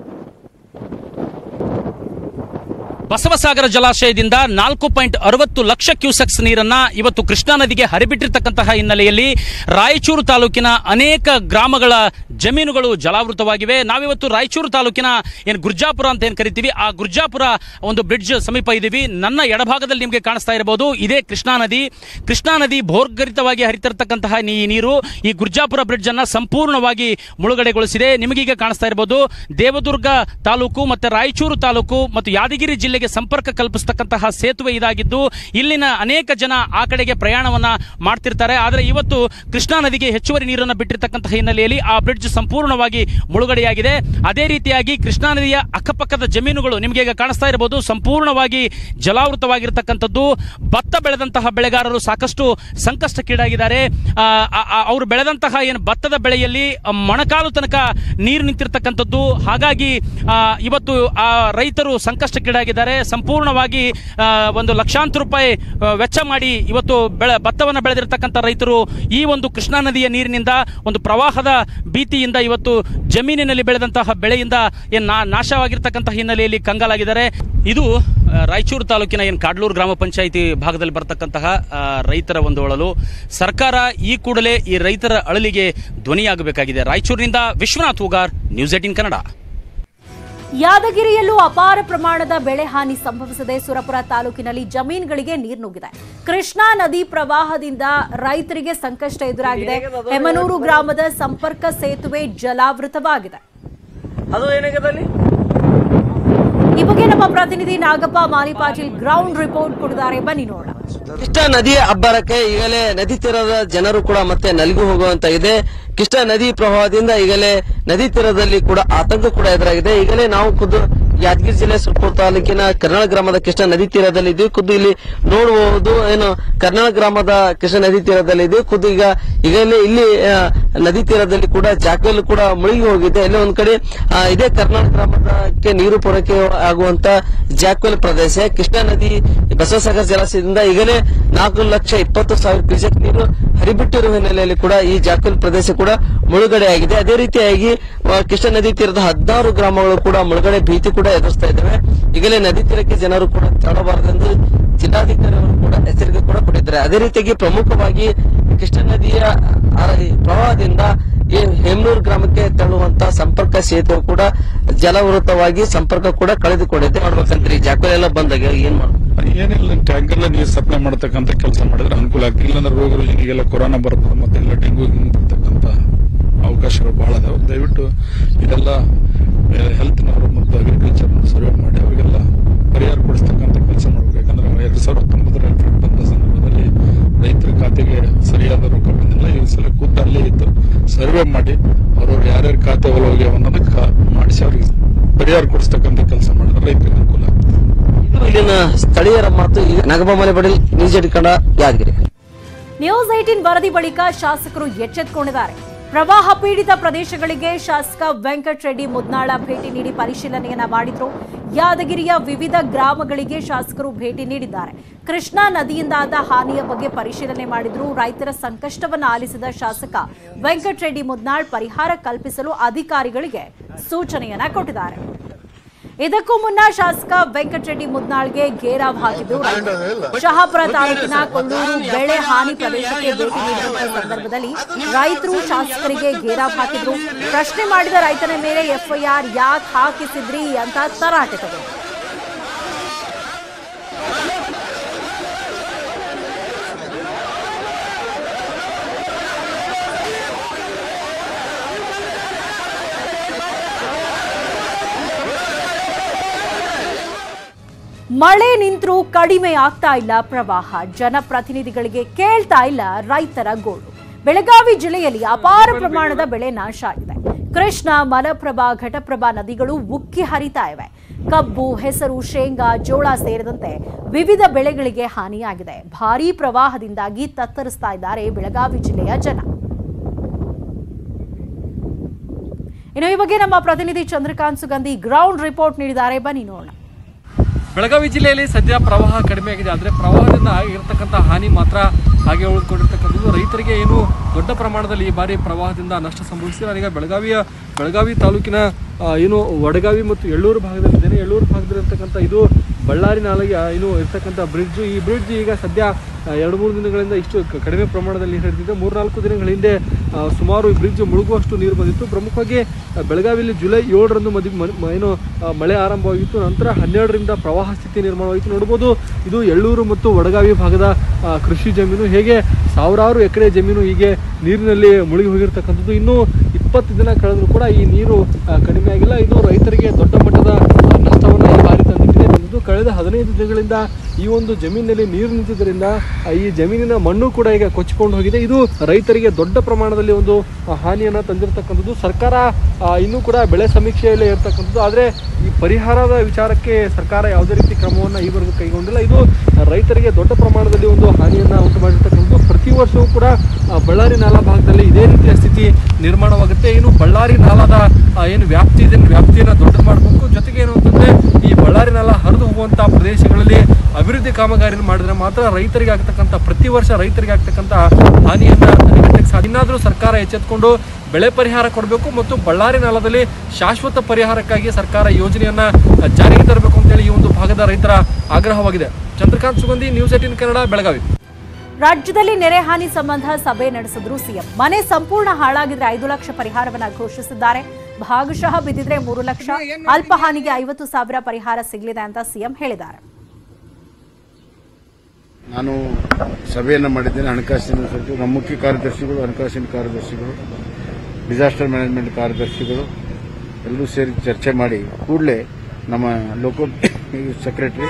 ಬಸವಸಾಗರ ಜಲಾಶಯದಿಂದ ನಾಲ್ಕು ಪಾಯಿಂಟ್ ಅರವತ್ತು ಲಕ್ಷ ಕ್ಯೂಸೆಕ್ಸ್ ನೀರನ್ನ ಇವತ್ತು ಕೃಷ್ಣಾ ನದಿಗೆ ಹರಿಬಿಟ್ಟಿರ್ತಕ್ಕಂತಹ ಹಿನ್ನೆಲೆಯಲ್ಲಿ ರಾಯಚೂರು ತಾಲೂಕಿನ ಅನೇಕ ಗ್ರಾಮಗಳ ಜಮೀನುಗಳು ಜಲಾವೃತವಾಗಿವೆ ನಾವಿವತ್ತು ರಾಯಚೂರು ತಾಲೂಕಿನ ಏನು ಗುರ್ಜಾಪುರ ಅಂತ ಏನು ಕರಿತೀವಿ ಆ ಗುರ್ಜಾಪುರ ಒಂದು ಬ್ರಿಡ್ಜ್ ಸಮೀಪ ಇದ್ದೀವಿ ನನ್ನ ಎಡಭಾಗದಲ್ಲಿ ನಿಮಗೆ ಕಾಣಿಸ್ತಾ ಇರಬಹುದು ಇದೇ ಕೃಷ್ಣಾ ನದಿ ಕೃಷ್ಣಾ ನದಿ ಭೋರ್ಗರಿತವಾಗಿ ಹರಿತಿರ್ತಕ್ಕಂತಹ ಈ ನೀರು ಈ ಗುರ್ಜಾಪುರ ಬ್ರಿಡ್ಜ್ ಅನ್ನ ಸಂಪೂರ್ಣವಾಗಿ ಮುಳುಗಡೆಗೊಳಿಸಿದೆ ನಿಮಗೀಗ ಕಾಣಿಸ್ತಾ ಇರಬಹುದು ದೇವದುರ್ಗ ತಾಲೂಕು ಮತ್ತೆ ರಾಯಚೂರು ತಾಲೂಕು ಮತ್ತು ಯಾದಗಿರಿ ಜಿಲ್ಲೆಗೆ ಸಂಪರ್ಕ ಕಲ್ಪಿಸ್ತಕ್ಕಂತಹ ಸೇತುವೆ ಇದಾಗಿದ್ದು ಇಲ್ಲಿನ ಅನೇಕ ಜನ ಆ ಕಡೆಗೆ ಪ್ರಯಾಣವನ್ನ ಮಾಡ್ತಿರ್ತಾರೆ ಆದರೆ ಇವತ್ತು ಕೃಷ್ಣಾ ನದಿಗೆ ಹೆಚ್ಚುವರಿ ನೀರನ್ನು ಬಿಟ್ಟಿರ್ತಕ್ಕಂತಹ ಹಿನ್ನೆಲೆಯಲ್ಲಿ ಆ ಬ್ರಿಡ್ಜ್ ಸಂಪೂರ್ಣವಾಗಿ ಮುಳುಗಡೆಯಾಗಿದೆ ಅದೇ ರೀತಿಯಾಗಿ ಕೃಷ್ಣಾ ನದಿಯ ಅಕ್ಕಪಕ್ಕದ ಜಮೀನುಗಳು ನಿಮಗೆ ಈಗ ಕಾಣಿಸ್ತಾ ಇರಬಹುದು ಸಂಪೂರ್ಣವಾಗಿ ಜಲಾವೃತವಾಗಿರ್ತಕ್ಕಂಥದ್ದು ಭತ್ತ ಬೆಳೆದಂತಹ ಬೆಳೆಗಾರರು ಸಾಕಷ್ಟು ಸಂಕಷ್ಟಕ್ಕೀಡಾಗಿದ್ದಾರೆ ಆ, ಆ- ಆ- ಅವರು ಬೆಳೆದಂತಹ ಏನು ಭತ್ತದ ಬೆಳೆಯಲ್ಲಿ ಆ, ಮೊಣಕಾಲು ತನಕ ನೀರು ನಿಂತಿರ್ತಕ್ಕಂಥದ್ದು ಹಾಗಾಗಿ ಆ, ಇವತ್ತು ಆ ರೈತರು ಸಂಕಷ್ಟಕ್ಕೀಡಾಗಿದ್ದಾರೆ ಸಂಪೂರ್ಣವಾಗಿ ಆ, ಒಂದು ಲಕ್ಷಾಂತರ ರೂಪಾಯಿ ಆ, ವೆಚ್ಚ ಮಾಡಿ ಇವತ್ತು ಬೆಳೆ ಭತ್ತವನ್ನು ಬೆಳೆದಿರ್ತಕ್ಕಂಥ ರೈತರು ಈ ಒಂದು ಕೃಷ್ಣಾ ನದಿಯ ನೀರಿನಿಂದ ಒಂದು ಪ್ರವಾಹದ ಭೀತಿಯಿಂದ ಇವತ್ತು ಜಮೀನಿನಲ್ಲಿ ಬೆಳೆದಂತಹ ಬೆಳೆಯಿಂದ ಏನು ನಾ ನಾಶವಾಗಿರ್ತಕ್ಕಂತಹ ಹಿನ್ನೆಲೆಯಲ್ಲಿ ಕಂಗಾಲಾಗಿದ್ದಾರೆ ಇದು ಆ, ರಾಯಚೂರು ತಾಲೂಕಿನ ಏನು ಕಾಡ್ಲೂರು ಗ್ರಾಮ ಪಂಚಾಯಿತಿ ಭಾಗದಲ್ಲಿ ಬರ್ತಕ್ಕಂತಹ ಆ, ರೈತರ ಒಂದು ಅಳಲು ಸರ್ಕಾರ ಈ ಕೂಡಲೇ ಈ ರೈತರ ಅಳಲಿಗೆ ಧ್ವನಿಯಾಗಬೇಕಾಗಿದೆ ರಾಯಚೂರಿನಿಂದ ವಿಶ್ವನಾಥ್ ಹೂಗಾರ್ ನ್ಯೂಸ್ ಏಟಿನ್ ಕನ್ನಡ ಯಾದಗಿರಿಯಲ್ಲೂ ಅಪಾರ ಪ್ರಮಾಣದ ಬೆಳೆ ಹಾನಿ ಸಂಭವಿಸಿದೆ ಸುರಪುರ ತಾಲೂಕಿನಲ್ಲಿ ಜಮೀನುಗಳಿಗೆ ನೀರು ನುಗ್ಗಿದೆ ಕೃಷ್ಣಾ ನದಿ ಪ್ರವಾಹದಿಂದ ರೈತರಿಗೆ ಸಂಕಷ್ಟ ಎದುರಾಗಿದೆ ಹೆಮನೂರು ಗ್ರಾಮದ ಸಂಪರ್ಕ ಸೇತುವೆ ಜಲಾವೃತವಾಗಿದೆ ಅದು ಏನಾಗದಲ್ಲಿ ಈ ಬಗ್ಗೆ ನಮ್ಮ ಪ್ರತಿನಿಧಿ ನಾಗಪ್ಪ ಮಾಲಿ ಪಾಟೀಲ್ ಗ್ರೌಂಡ್ ರಿಪೋರ್ಟ್ ಕೊಡಿದ್ದಾರೆ ಬನ್ನಿ ನೋಡೋಣ ಕೃಷ್ಣಾ ನದಿಯ ಅಬ್ಬರಕ್ಕೆ ಈಗಲೇ ನದಿ ತೀರದ ಜನರು ಕೂಡ ಮತ್ತೆ ನಲಿಗು ಹೋಗುವಂತ ಇದೆ ಕೃಷ್ಣಾ ನದಿ ಪ್ರವಾಹದಿಂದ ಈಗಲೇ ನದಿ ತೀರದಲ್ಲಿ ಕೂಡ ಆತಂಕ ಕೂಡ ಎದುರಾಗಿದೆ ಈಗಲೇ ನಾವು ಖುದ್ದು ಯಾದಗಿರಿ ಜಿಲ್ಲೆ ಸುರ್ಪುರ ತಾಲೂಕಿನ ಕರ್ನಾಳ ಗ್ರಾಮದ ಕೃಷ್ಣಾ ನದಿ ತೀರದಲ್ಲಿ ಇದ್ದೀವಿ ಖುದ್ದು ಇಲ್ಲಿ ನೋಡಬಹುದು ಏನು ಕರ್ನಾಳ ಗ್ರಾಮದ ಕೃಷ್ಣಾ ನದಿ ತೀರದಲ್ಲಿ ಇದ್ದೀವಿ ಖುದ್ದು ಈಗ ಈಗಲೇ ಇಲ್ಲಿ ಆ, ನದಿ ತೀರದಲ್ಲಿ ಕೂಡ ಜಾಕಲ್ ಕೂಡ ಮುಳುಗಿ ಹೋಗಿದೆ ಎಲ್ಲೇ ಒಂದ್ ಕಡೆ ಆ, ಇದೇ ಕರ್ನಾಟಕ ಗ್ರಾಮದಕ್ಕೆ ನೀರು ಪೂರೈಕೆ ಆಗುವಂತ ಜಾಕ್ವೆಲ್ ಪ್ರದೇಶ ಕೃಷ್ಣಾ ನದಿ ಬಸವಸಾಗರ ಜಲಾಶಯದಿಂದ ಈಗಲೇ ನಾಲ್ಕು ಲಕ್ಷ ಇಪ್ಪತ್ತು ಸಾವಿರ ಕ್ಯೂಸೆಕ್ ನೀರು ಹರಿಬಿಟ್ಟಿರುವ ಹಿನ್ನೆಲೆಯಲ್ಲಿ ಕೂಡ ಈ ಜಾಕ್ವೆಲ್ ಪ್ರದೇಶ ಕೂಡ ಮುಳುಗಡೆಯಾಗಿದೆ ಅದೇ ರೀತಿಯಾಗಿ ಆ, ಕೃಷ್ಣಾ ನದಿ ತೀರದ ಹದಿನಾರು ಗ್ರಾಮಗಳು ಕೂಡ ಮುಳುಗಡೆ ಭೀತಿ ಕೂಡ ಎದುರಿಸ್ತಾ ಇದ್ದಾವೆ ಈಗಲೇ ನದಿ ತೀರಕ್ಕೆ ಜನರು ಕೂಡ ತೆರಳಬಾರದೆಂದು ಜಿಲ್ಲಾಧಿಕಾರಿ ಅವರು ಕೂಡ ಎಚ್ಚರಿಕೆ ಕೂಡ ಕೊಟ್ಟಿದ್ದಾರೆ ಅದೇ ರೀತಿಯಾಗಿ ಪ್ರಮುಖವಾಗಿ ಕೃಷ್ಣಾ ನದಿಯ ಆ, ಈ ಪ್ರವಾಹದಿಂದ ಈ ಹೇಮನೂರು ಗ್ರಾಮಕ್ಕೆ ತೆರಳುವಂತ ಸಂಪರ್ಕ ಸೇತುವೆ ಕೂಡ ಜಲವೃತವಾಗಿ ಸಂಪರ್ಕ ಕೂಡ ಕಳೆದುಕೊಂಡಿದೆ ಮಾಡ್ಬೇಕಂತ್ರಿ ಜಾಕೋಲ್ ಎಲ್ಲ ಬಂದಾಗ ಏನ್ ಮಾಡ್ಬೇಕು ಏನಿಲ್ಲ ಟ್ಯಾಂಕರ್ಲ ನೀರು ಸಪ್ಲೈ ಮಾಡತಕ್ಕಂತ ಕೆಲಸ ಮಾಡಿದ್ರೆ ಅನುಕೂಲ ಆಗ್ತದೆ ಇಲ್ಲಾಂದ್ರೆ ರೋಗ ರುಜಿನಿಗೆಲ್ಲ ಕೊರೋನಾ ಬರ್ಬೋದು ಮತ್ತೆ ಎಲ್ಲ ಡೆಂಗು ಗಿಂಗು ಬರ್ತಕ್ಕಂತ ಅವಕಾಶಗಳು ಬಹಳ ಅದಾವೆ ದಯವಿಟ್ಟು ಇದೆಲ್ಲ ಹೆಲ್ತ್ನವರು ಮತ್ತು ಅಗ್ರಿಕಲ್ಚರ್ ಸರ್ವೆ ಮಾಡಿ ಅವರಿಗೆಲ್ಲ ಪರಿಹಾರ ಕೊಡಿಸ್ತಕ್ಕಂಥ ಕೆಲಸ ಮಾಡ್ಬೇಕು ಯಾಕಂದ್ರೆ ಎರಡ್ ಸಾವಿರದ ಹತ್ತೊಂಬತ್ತರ ಫ್ಲಡ್ ಬಂದ ಸಂದರ್ಭದಲ್ಲಿ ರೈತರ ಖಾತೆಗೆ ಸರಿಯಾದ ರೊಕ್ಕ ಬಂದಿಲ್ಲ ಈ ಸಲ ಖುದ್ದು ಅಲ್ಲೇ ಇತ್ತು ಸರ್ವೆ ಮಾಡಿ ಅವ್ರವ್ರು ಯಾರ್ಯಾರ ಖಾತೆ ಹೋಗ್ಯಾವ ಅನ್ನೋದಕ್ಕೆ ಮಾಡಿಸಿ ಅವ್ರಿಗೆ ಪರಿಹಾರ ಕೊಡಿಸ್ತಕ್ಕಂಥ ಕೆಲಸ ಮಾಡಿದ್ರೆ ರೈತರಿಗೆ ಅನುಕೂಲ ಆಗ್ತದೆ ಇದು ಇಲ್ಲಿನ ಸ್ಥಳೀಯರ ಮಾತು ಈಗ ನಾಗಬಾಮಲೆ ಬಡಲ್ news Kannada Yadgiri news eighteen ವರದಿ ಬಳಿಕ ಶಾಸಕರು ಎಚ್ಚೆತ್ತುಕೊಂಡಿದ್ದಾರೆ ಪ್ರವಾಹ ಪೀಡಿತ ಪ್ರದೇಶಗಳಿಗೆ ಶಾಸಕ ವೆಂಕಟ್ ರೆಡ್ಡಿ ಮುದ್ನಾಳ ಭೇಟಿ ನೀಡಿ ಪರಿಶೀಲನೆಯನ್ನ ಮಾಡಿದ್ರು ಯಾದಗಿರಿಯ ವಿವಿಧ ಗ್ರಾಮಗಳಿಗೆ ಶಾಸಕರು ಭೇಟಿ ನೀಡಿದ್ದಾರೆ ಕೃಷ್ಣಾ ನದಿಯಿಂದಾದ ಹಾನಿಯ ಬಗ್ಗೆ ಪರಿಶೀಲನೆ ಮಾಡಿದ್ರು ರೈತರ ಸಂಕಷ್ಟವನ್ನು ಆಲಿಸಿದ ಶಾಸಕ ವೆಂಕಟ್ ರೆಡ್ಡಿ ಮುದ್ನಾಳ್ ಪರಿಹಾರ ಕಲ್ಪಿಸಲು ಅಧಿಕಾರಿಗಳಿಗೆ ಸೂಚನೆಯನ್ನ ಕೊಟ್ಟಿದ್ದಾರೆ ಇದಕ್ಕೂ ಮುನ್ನ ಶಾಸಕ ವೆಂಕಟರೆಡ್ಡಿ ಮುದ್ನಾಳ್ಗೆ ಗೇರಾವ್ ಹಾಕಿದ್ದು ರೈತರು. ಶಹಾಪುರ ತಾಲೂಕಿನ ಕೊಳ್ಳೂರು ಬೆಳೆ ಹಾನಿ ಪ್ರದೇಶಕ್ಕೆ ಭೇಟಿ ನೀಡಿದ ಸಂದರ್ಭದಲ್ಲಿ ರೈತರು ಶಾಸಕರಿಗೆ ಗೇರಾವ್ ಹಾಕಿದ್ರು ಪ್ರಶ್ನೆ ಮಾಡಿದ ರೈತನ ಮೇಲೆ ಎಫ್ಐಆರ್ ಯಾಕೆ ಹಾಕಿಸಿದ್ರಿ ಅಂತ ತರಾಟೆ ತಗೊಂಡು ಮಳೆ ನಿಂತರೂ ಕಡಿಮೆ ಆಗ್ತಾ ಇಲ್ಲ ಪ್ರವಾಹ ಜನಪ್ರತಿನಿಧಿಗಳಿಗೆ ಕೇಳ್ತಾ ಇಲ್ಲ ರೈತರ ಗೋಳು ಬೆಳಗಾವಿ ಜಿಲ್ಲೆಯಲ್ಲಿ ಅಪಾರ ಪ್ರಮಾಣದ ಬೆಳೆ ನಾಶ ಆಗಿದೆ ಕೃಷ್ಣ ಮಲಪ್ರಭಾ ಘಟಪ್ರಭಾ ನದಿಗಳು ಉಕ್ಕಿ ಹರಿತಾ ಇವೆ ಕಬ್ಬು ಹೆಸರು ಶೇಂಗಾ ಜೋಳ ಸೇರಿದಂತೆ ವಿವಿಧ ಬೆಳೆಗಳಿಗೆ ಹಾನಿಯಾಗಿದೆ ಭಾರೀ ಪ್ರವಾಹದಿಂದಾಗಿ ತತ್ತರಿಸ್ತಾ ಇದ್ದಾರೆ ಬೆಳಗಾವಿ ಜಿಲ್ಲೆಯ ಜನ ಇನ್ನು ಈ ಬಗ್ಗೆ ನಮ್ಮ ಪ್ರತಿನಿಧಿ ಚಂದ್ರಕಾಂತ್ ಸುಗಂಧಿ ಗ್ರೌಂಡ್ ರಿಪೋರ್ಟ್ ನೀಡಿದ್ದಾರೆ ಬನ್ನಿ ನೋಡೋಣ ಬೆಳಗಾವಿ ಜಿಲ್ಲೆಯಲ್ಲಿ ಸದ್ಯ ಪ್ರವಾಹ ಕಡಿಮೆ ಆಗಿದೆ ಆದರೆ ಪ್ರವಾಹದಿಂದ ಆಗಿರತಕ್ಕಂಥ ಹಾನಿ ಮಾತ್ರ ಹಾಗೆ ಉಳಿದುಕೊಂಡಿರ್ತಕ್ಕಂಥದ್ದು ರೈತರಿಗೆ ಏನು ದೊಡ್ಡ ಪ್ರಮಾಣದಲ್ಲಿ ಈ ಬಾರಿ ಪ್ರವಾಹದಿಂದ ನಷ್ಟ ಸಂಭವಿಸಿದೆ ನಾನೀಗ ಬೆಳಗಾವಿಯ ಬೆಳಗಾವಿ ತಾಲೂಕಿನ ಆ, ಏನು ವಡಗಾವಿ ಮತ್ತು ಎಳ್ಳೂರು ಭಾಗದಲ್ಲಿದ್ದೇನೆ ಎಳ್ಳೂರು ಭಾಗದಲ್ಲಿರ್ತಕ್ಕಂಥ ಇದು ಬಳ್ಳಾರಿ ನಾಲೆಗೆ ಆ, ಏನು ಇರ್ತಕ್ಕಂಥ ಬ್ರಿಡ್ಜ್ ಈ ಬ್ರಿಡ್ಜ್ ಈಗ ಸದ್ಯ ಆ, ಎರಡು ಮೂರು ದಿನಗಳಿಂದ ಇಷ್ಟು ಕ- ಕಡಿಮೆ ಪ್ರಮಾಣದಲ್ಲಿ ನೀರು ಹರಿದಿದೆ ಮೂರ್ನಾಲ್ಕು ದಿನಗಳ ಹಿಂದೆ ಆ, ಸುಮಾರು ಈ ಬ್ರಿಡ್ಜ್ ಮುಳುಗುವಷ್ಟು ನೀರು ಬಂದಿತ್ತು ಪ್ರಮುಖವಾಗಿ ಆ, ಬೆಳಗಾವಿಯಲ್ಲಿ ಜುಲೈ ಏಳರಂದು ಮದಿ ಮ- ಮ- ಏನು ಆ, ಮಳೆ ಆರಂಭವಾಗಿತ್ತು ನಂತರ ಹನ್ನೆರಡರಿಂದ ಪ್ರವಾಹ ಸ್ಥಿತಿ ನಿರ್ಮಾಣವಾಗಿತ್ತು ನೋಡ್ಬೋದು ಇದು ಎಳ್ಳೂರು ಮತ್ತು ವಡಗಾವಿ ಭಾಗದ ಆ, ಕೃಷಿ ಜಮೀನು ಹೇಗೆ ಸಾವಿರಾರು ಎಕರೆ ಜಮೀನು ಹೀಗೆ ನೀರಿನಲ್ಲಿ ಮುಳುಗಿ ಹೋಗಿರ್ತಕ್ಕಂಥದ್ದು ಇನ್ನೂ ಇಪ್ಪತ್ತು ದಿನ ಕಳೆದರೂ ಕೂಡ ಈ ನೀರು ಆ, ಕಡಿಮೆ ಆಗಿಲ್ಲ ಇದು ರೈತರಿಗೆ ದೊಡ್ಡ ಮಟ್ಟದ ಆ, ನಷ್ಟವನ್ನು ಈ ಬಾರಿ ತಂದಿಟ್ಟಿದೆ ಇದು ಕಳೆದ ಹದಿನೈದು ದಿನಗಳಿಂದ ಈ ಒಂದು ಜಮೀನಿನಲ್ಲಿ ನೀರು ನಿಂತಿದ್ದರಿಂದ ಆ, ಈ ಜಮೀನಿನ ಮಣ್ಣು ಕೂಡ ಈಗ ಕೊಚ್ಚಿಕೊಂಡು ಹೋಗಿದೆ ಇದು ರೈತರಿಗೆ ದೊಡ್ಡ ಪ್ರಮಾಣದಲ್ಲಿ ಒಂದು ಆ, ಹಾನಿಯನ್ನ ತಂದಿರತಕ್ಕಂಥದ್ದು ಸರ್ಕಾರ ಆ, ಇನ್ನೂ ಕೂಡ ಬೆಳೆ ಸಮೀಕ್ಷೆಯಲ್ಲೇ ಇರತಕ್ಕಂಥದ್ದು ಆದರೆ ಈ ಪರಿಹಾರದ ವಿಚಾರಕ್ಕೆ ಸರ್ಕಾರ ಯಾವುದೇ ರೀತಿ ಕ್ರಮವನ್ನು ಈವರೆಗೂ ಕೈಗೊಂಡಿಲ್ಲ ಇದು ರೈತರಿಗೆ ದೊಡ್ಡ ಪ್ರಮಾಣದಲ್ಲಿ ಒಂದು ಹಾನಿಯನ್ನ ಉಂಟು ಮಾಡಿರ್ತಕ್ಕಂಥದ್ದು ಪ್ರತಿ ವರ್ಷವೂ ಕೂಡ ಆ, ಬಳ್ಳಾರಿ ನಾಲಾ ಭಾಗದಲ್ಲಿ ಇದೇ ರೀತಿಯ ಸ್ಥಿತಿ ನಿರ್ಮಾಣವಾಗುತ್ತೆ ಏನು ಬಳ್ಳಾರಿ ನಾಲಾದ ಆ, ಏನು ವ್ಯಾಪ್ತಿ ಇದೆ ವ್ಯಾಪ್ತಿಯನ್ನು ದೊಡ್ಡದು ಮಾಡಬೇಕು ಜೊತೆಗೆ ಏನು ಅಂತಂದ್ರೆ ಈ ಬಳ್ಳಾರಿ ನಾಲಾ ಹರಿದು ಹೋಗುವಂತಹ ಪ್ರದೇಶಗಳಲ್ಲಿ ಅಭಿವೃದ್ಧಿ ಕಾಮಗಾರಿ ಮಾಡಿದ್ರೆ ಮಾತ್ರ ರೈತರಿಗೆ ಆಗ್ತಕ್ಕಂಥ ಪ್ರತಿ ವರ್ಷ ರೈತರಿಗೆ ಆಗ್ತಕ್ಕಂಥ ಹಾನಿಯನ್ನ ತಡೆಗಟ್ಟಕ್ಕೆ ಸಾಧ್ಯ ಇನ್ನಾದರೂ ಸರ್ಕಾರ ಎಚ್ಚೆತ್ತುಕೊಂಡು ಬೆಳೆ ಪರಿಹಾರ ಕೊಡಬೇಕು ಮತ್ತು ಬಳ್ಳಾರಿ ನಾಲದಲ್ಲಿ ಶಾಶ್ವತ ಪರಿಹಾರಕ್ಕಾಗಿ ಸರ್ಕಾರ ಯೋಜನೆಯನ್ನ ಆ, ಜಾರಿಗೆ ತರಬೇಕು ಅಂತೇಳಿ ಈ ಒಂದು ಭಾಗದ ರೈತರ ಆಗ್ರಹವಾಗಿದೆ ಚಂದ್ರಕಾಂತ್ ಸುಗಂಧಿ ನ್ಯೂಸ್ ಏಟಿನ್ ಕನ್ನಡ ಬೆಳಗಾವಿ ರಾಜ್ಯದಲ್ಲಿ ನೆರೆ ಹಾನಿ ಸಂಬಂಧ ಸಭೆ ನಡೆಸಿದ್ರು ಸಿಎಂ ಮನೆ ಸಂಪೂರ್ಣ ಹಾಳಾಗಿದ್ರೆ ಐದು ಲಕ್ಷ ಪರಿಹಾರವನ್ನ ಘೋಷಿಸಿದ್ದಾರೆ ಭಾಗಶಃ ಬಿದ್ದಿದ್ರೆ ಮೂರು ಲಕ್ಷ ಅಲ್ಪ ಹಾನಿಗೆ ಐವತ್ತು ಸಾವಿರ ಪರಿಹಾರ ಸಿಗಲಿದೆ ಅಂತ ಸಿಎಂ ಹೇಳಿದ್ದಾರೆ ನಾನು ಸಭೆಯನ್ನು ಮಾಡಿದ್ದೇನೆ ಹಣಕಾಸಿನ ಸಚಿವರು ನಮ್ಮ ಮುಖ್ಯ ಕಾರ್ಯದರ್ಶಿಗಳು ಹಣಕಾಸಿನ ಕಾರ್ಯದರ್ಶಿಗಳು ಡಿಸಾಸ್ಟರ್ ಮ್ಯಾನೇಜ್ಮೆಂಟ್ ಕಾರ್ಯದರ್ಶಿಗಳು ಎಲ್ಲರೂ ಸೇರಿ ಚರ್ಚೆ ಮಾಡಿ ಕೂಡಲೇ ನಮ್ಮ ಲೋಕಲ್ ಸೆಕ್ರೆಟರಿ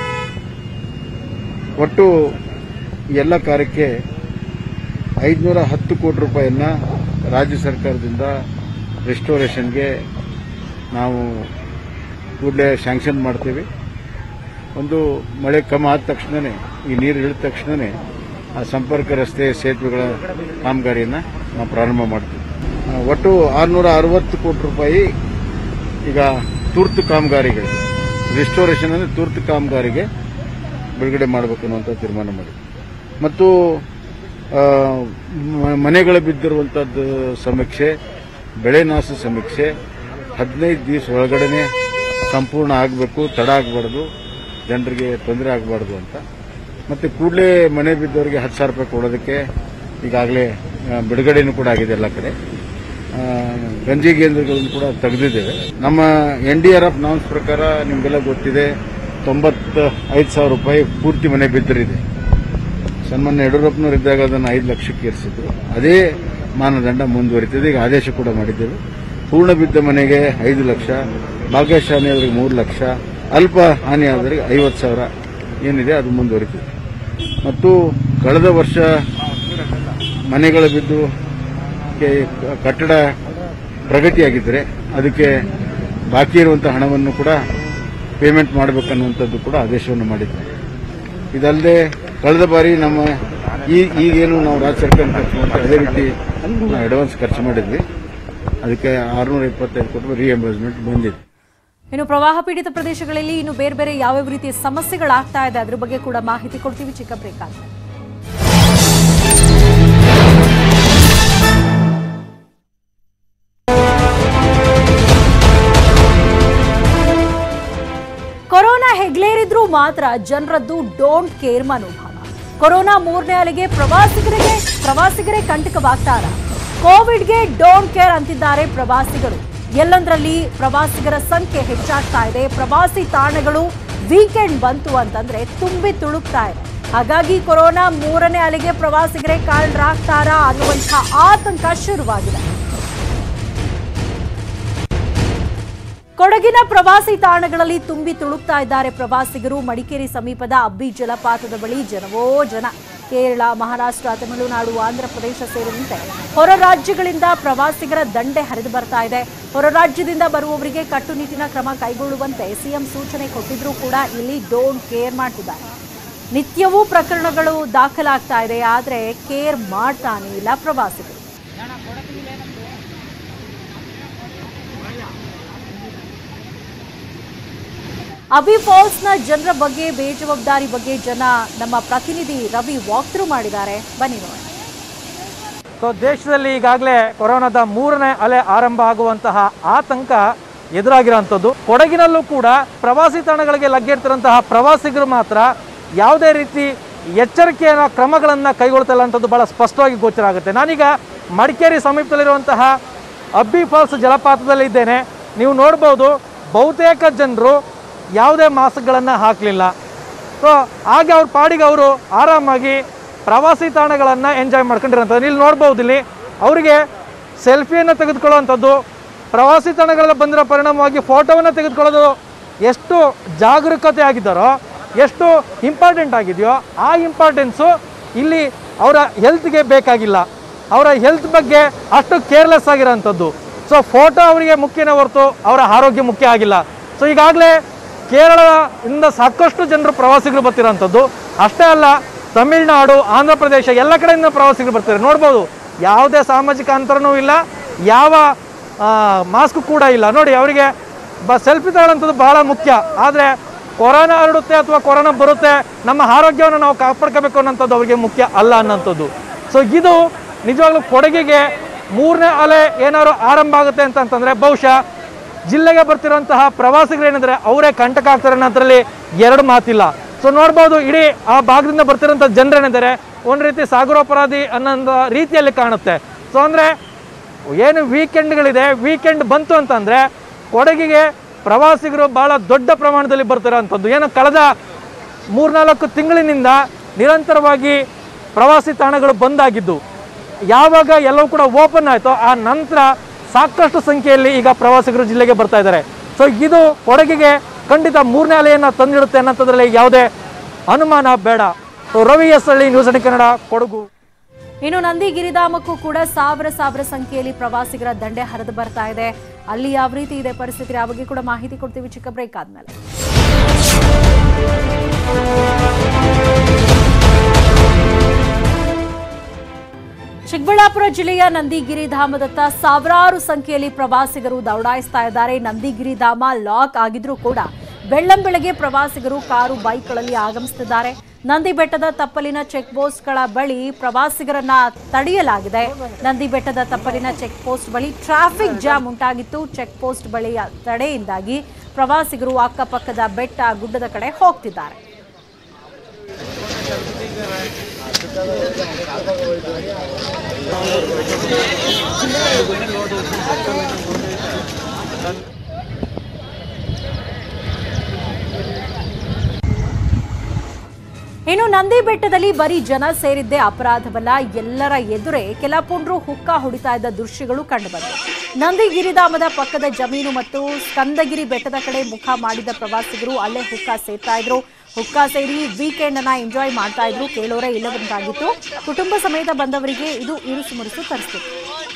ಒಟ್ಟು ಈ ಎಲ್ಲ ಕಾರ್ಯಕ್ಕೆ ಐದುನೂರ ಹತ್ತು ಕೋಟಿ ರೂಪಾಯಿಯನ್ನ ರಾಜ್ಯ ಸರ್ಕಾರದಿಂದ ರೆಸ್ಟೋರೇಷನ್ಗೆ ನಾವು ಕೂಡಲೇ ಶಾಂಕ್ಷನ್ ಮಾಡ್ತೀವಿ ಒಂದು ಮಳೆ ಕಮ್ಮಿ ಆದ ತಕ್ಷಣವೇ ಈ ನೀರು ಇಳಿದ ತಕ್ಷಣವೇ ಆ ಸಂಪರ್ಕ ರಸ್ತೆ ಸೇತುವೆಗಳ ಕಾಮಗಾರಿಯನ್ನು ನಾವು ಪ್ರಾರಂಭ ಮಾಡ್ತೀವಿ ಆ, ಒಟ್ಟು ಆರುನೂರ ಅರವತ್ತು ಕೋಟಿ ರೂಪಾಯಿ ಈಗ ತುರ್ತು ಕಾಮಗಾರಿಗೆ ರಿಸ್ಟೋರೇಷನ್ ಅಂದರೆ ತುರ್ತು ಕಾಮಗಾರಿಗೆ ಬಿಡುಗಡೆ ಮಾಡಬೇಕು ಅನ್ನುವಂಥ ತೀರ್ಮಾನ ಮಾಡಿದ್ವಿ ಮತ್ತು ಆ, ಮ- ಮನೆಗಳ ಬಿದ್ದಿರುವಂಥದ್ದು ಸಮೀಕ್ಷೆ ಬೆಳೆ ನಾಶ ಸಮೀಕ್ಷೆ ಹದಿನೈದು ದಿವಸ ಒಳಗಡೆನೆ ಸಂಪೂರ್ಣ ಆಗಬೇಕು ತಡ ಆಗಬಾರ್ದು ಜನರಿಗೆ ತೊಂದರೆ ಆಗಬಾರ್ದು ಅಂತ ಮತ್ತು ಕೂಡಲೇ ಮನೆ ಬಿದ್ದವರಿಗೆ ಹತ್ತು ಸಾವಿರ ರೂಪಾಯಿ ಕೊಡೋದಕ್ಕೆ ಈಗಾಗಲೇ ಆ, ಬಿಡುಗಡೆನೂ ಕೂಡ ಆಗಿದೆ ಎಲ್ಲ ಕಡೆ ಆ, ಗಂಜಿ ಕೇಂದ್ರಗಳನ್ನು ಕೂಡ ತೆಗೆದಿದ್ದೇವೆ ನಮ್ಮ N D R F norms ಪ್ರಕಾರ ನಿಮಗೆಲ್ಲ ಗೊತ್ತಿದೆ ತೊಂಬತ್ತ ಐದು ಸಾವಿರ ರೂಪಾಯಿ ಪೂರ್ತಿ ಮನೆ ಬಿದ್ದರಿದೆ ಸನ್ಮಾನ್ಯ ಯಡಿಯೂರಪ್ಪನವರು ಇದ್ದಾಗ ಅದನ್ನು ಐದು ಲಕ್ಷಕ್ಕೆ ಏರಿಸಿದ್ರು ಅದೇ ಮಾನದಂಡ ಮುಂದುವರಿತಿದೆ ಈಗ ಆದೇಶ ಕೂಡ ಮಾಡಿದ್ದೇವೆ ಪೂರ್ಣ ಬಿದ್ದ ಮನೆಗೆ ಐದು ಲಕ್ಷ ಭಾಗಶಃ ಹಾನಿಯವರಿಗೆ ಮೂರು ಲಕ್ಷ ಅಲ್ಪ ಹಾನಿ ಆದವರಿಗೆ ಐವತ್ತು ಸಾವಿರ ಏನಿದೆ ಅದು ಮುಂದುವರಿತಿದೆ ಮತ್ತು ಕಳೆದ ವರ್ಷ ಮನೆಗಳು ಬಿದ್ದು ಕೆ- ಕಟ್ಟಡ ಪ್ರಗತಿಯಾಗಿದ್ದರೆ ಅದಕ್ಕೆ ಬಾಕಿ ಇರುವಂಥ ಹಣವನ್ನು ಕೂಡ ಪೇಮೆಂಟ್ ಮಾಡಬೇಕನ್ನುವಂಥದ್ದು ಕೂಡ ಆದೇಶವನ್ನು ಮಾಡಿದ್ದಾರೆ ಇದಲ್ಲದೆ ಕಳೆದ ಬಾರಿ ನಮ್ಮ ಈ ಈಗೇನು ನಾವು ರಾಜ್ಯ ಸರ್ಕಾರ ಖರ್ಚು ಮಾಡ್ತೀವಿ ಅದೇ ರೀತಿ ನಾವು ಅಡ್ವಾನ್ಸ್ ಖರ್ಚು ಮಾಡಿದ್ವಿ ಅದಕ್ಕೆ ಆರುನೂರ ಇಪ್ಪತ್ತೈದು ಕೋಟಿ ರಿಎಂಬರ್ಸ್ಮೆಂಟ್ ಬಂದಿದೆ ಇನ್ನು ಪ್ರವಾಹ ಪೀಡಿತ ಪ್ರದೇಶಗಳಲ್ಲಿ ಇನ್ನು ಬೇರೆ ಬೇರೆ ಯಾವ್ಯಾವ ರೀತಿಯ ಸಮಸ್ಯೆಗಳಾಗ್ತಾ ಇದೆ ಅದ್ರ ಬಗ್ಗೆ ಕೂಡ ಮಾಹಿತಿ ಕೊಡ್ತೀವಿ ಚಿಕ್ಕ ಬ್ರೇಕ್ ಆದ್ಮೇಲೆ ಕೊರೋನಾ ಹೆಗ್ಲೇರಿದ್ರೂ ಮಾತ್ರ ಜನರದ್ದು ಡೋಂಟ್ ಕೇರ್ ಮನೋಭಾವ ಕೊರೋನಾ ಮೂರನೇ ಅಲೆಗೆ ಪ್ರವಾಸಿಗರಿಗೆ ಪ್ರವಾಸಿಗರೇ ಕಂಟಕವಾಗ್ತಾರ ಕೋವಿಡ್ಗೆ ಡೋಂಟ್ ಕೇರ್ ಅಂತಿದ್ದಾರೆ ಪ್ರವಾಸಿಗರು ಎಲ್ಲೊಂದರಲ್ಲಿ ಪ್ರವಾಸಿಗರ ಸಂಖ್ಯೆ ಹೆಚ್ಚಾಗ್ತಾ ಇದೆ ಪ್ರವಾಸಿ ತಾಣಗಳು ವೀಕೆಂಡ್ ಬಂತು ಅಂತಂದ್ರೆ ತುಂಬಿ ತುಳುಕ್ತಾ ಇದೆ ಹಾಗಾಗಿ ಕೊರೋನಾ ಮೂರನೇ ಅಲೆಗೆ ಪ್ರವಾಸಿಗರೇ ಕಾರಣರಾಗ್ತಾರಾ ಅನ್ನುವಂಥ ಆತಂಕ ಶುರುವಾಗಿದೆ ಕೊಡಗಿನ ಪ್ರವಾಸಿ ತಾಣಗಳಲ್ಲಿ ತುಂಬಿ ತುಳುಕ್ತಾ ಇದ್ದಾರೆ ಪ್ರವಾಸಿಗರು ಮಡಿಕೇರಿ ಸಮೀಪದ ಅಬ್ಬಿ ಜಲಪಾತದ ಬಳಿ ಜನವೋ ಜನ ಕೇರಳ ಮಹಾರಾಷ್ಟ್ರ ತಮಿಳುನಾಡು ಆಂಧ್ರ ಪ್ರದೇಶ ಸೇರಿದಂತೆ ಹೊರ ರಾಜ್ಯಗಳಿಂದ ಪ್ರವಾಸಿಗರ ದಂಡೆ ಹರಿದು ಬರ್ತಾ ಇದೆ ಹೊರ ರಾಜ್ಯದಿಂದ ಬರುವವರಿಗೆ ಕಟ್ಟುನಿಟ್ಟಿನ ಕ್ರಮ ಕೈಗೊಳ್ಳುವಂತೆ ಸಿಎಂ ಸೂಚನೆ ಕೊಟ್ಟಿದ್ರೂ ಕೂಡ ಇಲ್ಲಿ ಡೋಂಟ್ ಕೇರ್ ಮಾಡ್ತಿದ್ದಾರೆ ನಿತ್ಯವೂ ಪ್ರಕರಣಗಳು ದಾಖಲಾಗ್ತಾ ಇದೆ ಆದರೆ ಕೇರ್ ಮಾಡ್ತಾನೆ ಇಲ್ಲ ಪ್ರವಾಸಿಗರು ಅಬಿ ಫಾಲ್ಸ್ನ ಜನರ ಬಗ್ಗೆ ಬೇಜವಾಬ್ದಾರಿ ಬಗ್ಗೆ ಜನ ನಮ್ಮ ಪ್ರತಿನಿಧಿ ರವಿ ವಾಕ್ ಥ್ರೂ ಮಾಡಿದ್ದಾರೆ ಬನ್ನಿ ನೋಡೋಣ ಸೊ ದೇಶದಲ್ಲಿ ಈಗಾಗಲೇ ಕೊರೋನಾದ ಮೂರನೇ ಅಲೆ ಆರಂಭ ಆಗುವಂತಹ ಆತಂಕ ಎದುರಾಗಿರೋಂಥದ್ದು ಕೊಡಗಿನಲ್ಲೂ ಕೂಡ ಪ್ರವಾಸಿ ತಾಣಗಳಿಗೆ ಲಗ್ಗೆಡ್ತಿರುವಂತಹ ಪ್ರವಾಸಿಗರು ಮಾತ್ರ ಯಾವುದೇ ರೀತಿ ಎಚ್ಚರಿಕೆಯ ಕ್ರಮಗಳನ್ನು ಕೈಗೊಳ್ತಾ ಇಲ್ಲ ಅಂಥದ್ದು ಭಾಳ ಸ್ಪಷ್ಟವಾಗಿ ಗೋಚರ ಆಗುತ್ತೆ ನಾನೀಗ ಮಡಿಕೇರಿ ಸಮೀಪದಲ್ಲಿರುವಂತಹ ಅಬ್ಬಿ ಫಾಲ್ಸ್ ಜಲಪಾತದಲ್ಲಿ ಇದ್ದೇನೆ ನೀವು ನೋಡ್ಬೋದು ಬಹುತೇಕ ಜನರು ಯಾವುದೇ ಮಾಸ್ಕ್ಗಳನ್ನು ಹಾಕಲಿಲ್ಲ ಸೊ ಹಾಗೆ ಅವ್ರ ಪಾಡಿಗೆ ಅವರು ಆರಾಮಾಗಿ ಪ್ರವಾಸಿ ತಾಣಗಳನ್ನು ಎಂಜಾಯ್ ಮಾಡ್ಕೊಂಡಿರೋಂಥದ್ದು ಇಲ್ಲಿ ನೋಡ್ಬೋದು ಇಲ್ಲಿ ಅವರಿಗೆ ಸೆಲ್ಫಿಯನ್ನು ತೆಗೆದುಕೊಳ್ಳುವಂಥದ್ದು ಪ್ರವಾಸಿ ತಾಣಗಳಲ್ಲಿ ಬಂದಿರೋ ಪರಿಣಾಮವಾಗಿ ಫೋಟೋವನ್ನು ತೆಗೆದುಕೊಳ್ಳೋದು ಎಷ್ಟು ಜಾಗರೂಕತೆ ಆಗಿದ್ದಾರೋ ಎಷ್ಟು ಇಂಪಾರ್ಟೆಂಟ್ ಆಗಿದೆಯೋ ಆ ಇಂಪಾರ್ಟೆನ್ಸು ಇಲ್ಲಿ ಅವರ ಹೆಲ್ತ್ಗೆ ಬೇಕಾಗಿಲ್ಲ ಅವರ ಹೆಲ್ತ್ ಬಗ್ಗೆ ಅಷ್ಟು ಕೇರ್ಲೆಸ್ ಆಗಿರೋಂಥದ್ದು ಸೊ ಫೋಟೋ ಅವರಿಗೆ ಮುಖ್ಯನೇ ಹೊರತು ಅವರ ಆರೋಗ್ಯ ಮುಖ್ಯ ಆಗಿಲ್ಲ ಸೊ ಈಗಾಗಲೇ ಕೇರಳದಿಂದ ಸಾಕಷ್ಟು ಜನರು ಪ್ರವಾಸಿಗರು ಬರ್ತಿರೋಂಥದ್ದು ಅಷ್ಟೇ ಅಲ್ಲ ತಮಿಳುನಾಡು ಆಂಧ್ರ ಪ್ರದೇಶ ಎಲ್ಲ ಕಡೆಯಿಂದ ಪ್ರವಾಸಿಗರು ಬರ್ತಾರೆ ನೋಡ್ಬೋದು ಯಾವುದೇ ಸಾಮಾಜಿಕ ಅಂತರನೂ ಇಲ್ಲ ಯಾವ ಮಾಸ್ಕ್ ಕೂಡ ಇಲ್ಲ ನೋಡಿ ಅವರಿಗೆ ಬ ಸೆಲ್ಫಿ ತಗೊಳ್ಳೋಂಥದ್ದು ಬಹಳ ಮುಖ್ಯ ಆದರೆ ಕೊರೋನಾ ಹರಡುತ್ತೆ ಅಥವಾ ಕೊರೋನಾ ಬರುತ್ತೆ ನಮ್ಮ ಆರೋಗ್ಯವನ್ನು ನಾವು ಕಾಪಾಡ್ಕೋಬೇಕು ಅನ್ನೋಂಥದ್ದು ಅವರಿಗೆ ಮುಖ್ಯ ಅಲ್ಲ ಅನ್ನೋಂಥದ್ದು ಸೊ ಇದು ನಿಜವಾಗ್ಲೂ ಕೊಡಗಿಗೆ ಮೂರನೇ ಅಲೆ ಏನಾದ್ರು ಆರಂಭ ಆಗುತ್ತೆ ಅಂತಂತಂದರೆ ಬಹುಶಃ ಜಿಲ್ಲೆಗೆ ಬರ್ತಿರುವಂತಹ ಪ್ರವಾಸಿಗರು ಏನಂದ್ರೆ ಅವರೇ ಕಂಟಕ ಆಗ್ತಾರೆ ಅನ್ನೋದ್ರಲ್ಲಿ ಎರಡು ಮಾತಿಲ್ಲ ಸೊ ನೋಡ್ಬೋದು ಇಡೀ ಆ ಭಾಗದಿಂದ ಬರ್ತಿರೋಂಥ ಜನರೇನಿದ್ದಾರೆ ಒಂದು ರೀತಿ ಸಾಗರೋಪರಾಧಿ ಅನ್ನೋ ರೀತಿಯಲ್ಲಿ ಕಾಣುತ್ತೆ ಸೊ ಅಂದರೆ ಏನು ವೀಕೆಂಡ್ಗಳಿದೆ ವೀಕೆಂಡ್ ಬಂತು ಅಂತಂದರೆ ಕೊಡಗಿಗೆ ಪ್ರವಾಸಿಗರು ಭಾಳ ದೊಡ್ಡ ಪ್ರಮಾಣದಲ್ಲಿ ಬರ್ತಾರೆ ಅಂಥದ್ದು ಏನು ಕಳೆದ ಮೂರ್ನಾಲ್ಕು ತಿಂಗಳಿನಿಂದ ನಿರಂತರವಾಗಿ ಪ್ರವಾಸಿ ತಾಣಗಳು ಬಂದಾಗಿದ್ದು ಯಾವಾಗ ಎಲ್ಲವೂ ಕೂಡ ಓಪನ್ ಆಯಿತೋ ಆ ನಂತರ ಸಾಕಷ್ಟು ಸಂಖ್ಯೆಯಲ್ಲಿ ಈಗ ಪ್ರವಾಸಿಗರು ಜಿಲ್ಲೆಗೆ ಬರ್ತಾ ಇದ್ದಾರೆ ಸೊ ಇದು ಕೊಡಗಿಗೆ ಖಂಡಿತ ಮೂರನೇ ಅಲೆಯನ್ನು ತಂದಿಡುತ್ತೆ ಅನ್ನೋಂಥದ್ರಲ್ಲಿ ಯಾವುದೇ ಅನುಮಾನ ಬೇಡ so Ravi S Halli news eighteen Kannada Kodagu ಇನ್ನು ನಂದಿ ಗಿರಿಧಾಮಕ್ಕೂ ಕೂಡ ಸಾವಿರ ಸಾವಿರ ಸಂಖ್ಯೆಯಲ್ಲಿ ಪ್ರವಾಸಿಗರ ದಂಡೆ ಹರಿದು ಬರ್ತಾ ಇದೆ ಅಲ್ಲಿ ಯಾವ ರೀತಿ ಇದೆ ಪರಿಸ್ಥಿತಿ ಆ ಬಗ್ಗೆ ಕೂಡ ಮಾಹಿತಿ ಕೊಡ್ತೀವಿ ಚಿಕ್ಕ ಬ್ರೇಕ್ ಆದ್ಮೇಲೆ ಚಿಕ್ಕಬಳ್ಳಾಪುರ ಜಿಲ್ಲೆಯ ನಂದಿಗಿರಿಧಾಮದತ್ತ ಸಾವಿರಾರು ಸಂಖ್ಯೆಯಲ್ಲಿ ಪ್ರವಾಸಿಗರು ದೌಡಾಯಿಸ್ತಾ ಇದ್ದಾರೆ ನಂದಿಗಿರಿಧಾಮ ಲಾಕ್ ಆಗಿದ್ರೂ ಕೂಡ ಬೆಳ್ಳಂ ಬೆಳಗ್ಗೆ ಪ್ರವಾಸಿಗರು ಕಾರು ಬೈಕ್ಗಳಲ್ಲಿ ಆಗಮಿಸುತ್ತಿದ್ದಾರೆ ನಂದಿ ಬೆಟ್ಟದ ತಪ್ಪಲಿನ ಚೆಕ್ ಪೋಸ್ಟ್ಗಳ ಬಳಿ ಪ್ರವಾಸಿಗರನ್ನ ತಡೆಯಲಾಗಿದೆ ನಂದಿ ಬೆಟ್ಟದ ತಪ್ಪಲಿನ ಚೆಕ್ ಪೋಸ್ಟ್ ಬಳಿ ಟ್ರಾಫಿಕ್ ಜಾಮ್ ಉಂಟಾಗಿತ್ತು ಚೆಕ್ ಪೋಸ್ಟ್ ಬಳಿಯ ತಡೆಯಿಂದಾಗಿ ಪ್ರವಾಸಿಗರು ಅಕ್ಕಪಕ್ಕದ ಬೆಟ್ಟ ಗುಡ್ಡದ ಕಡೆ ಹೋಗ್ತಿದ್ದಾರೆ ಇನ್ನು ನಂದಿ ಬೆಟ್ಟದಲ್ಲಿ ಬರೀ ಜನ ಸೇರಿದ್ದೇ ಅಪರಾಧವಲ್ಲ ಎಲ್ಲರ ಎದುರೇ ಕೆಲ ಪುಂಡ್ರು ಹುಕ್ಕ ಹೊಡಿತಾ ಇದ್ದ ದೃಶ್ಯಗಳು ಕಂಡುಬಂದವು ನಂದಿ ಗಿರಿಧಾಮದ ಪಕ್ಕದ ಜಮೀನು ಮತ್ತು ಸ್ಕಂದಗಿರಿ ಬೆಟ್ಟದ ಕಡೆ ಮುಖ ಮಾಡಿದ ಪ್ರವಾಸಿಗರು ಅಲ್ಲೇ ಹುಕ್ಕ ಸೇರ್ತಾ ಇದ್ರು ಹುಕ್ಕ ಸೇರಿ ವೀಕೆಂಡ್ ಅನ್ನ ಎಂಜಾಯ್ ಮಾಡ್ತಾ ಇದ್ರು ಕೇಳೋರೇ ಇಲ್ಲದಂತಾಗಿತ್ತು ಕುಟುಂಬ ಸಮೇತ ಬಂದವರಿಗೆ ಇದು ಇರುಸು ಮುರುಸು ತರಿಸ್ತಿತ್ತು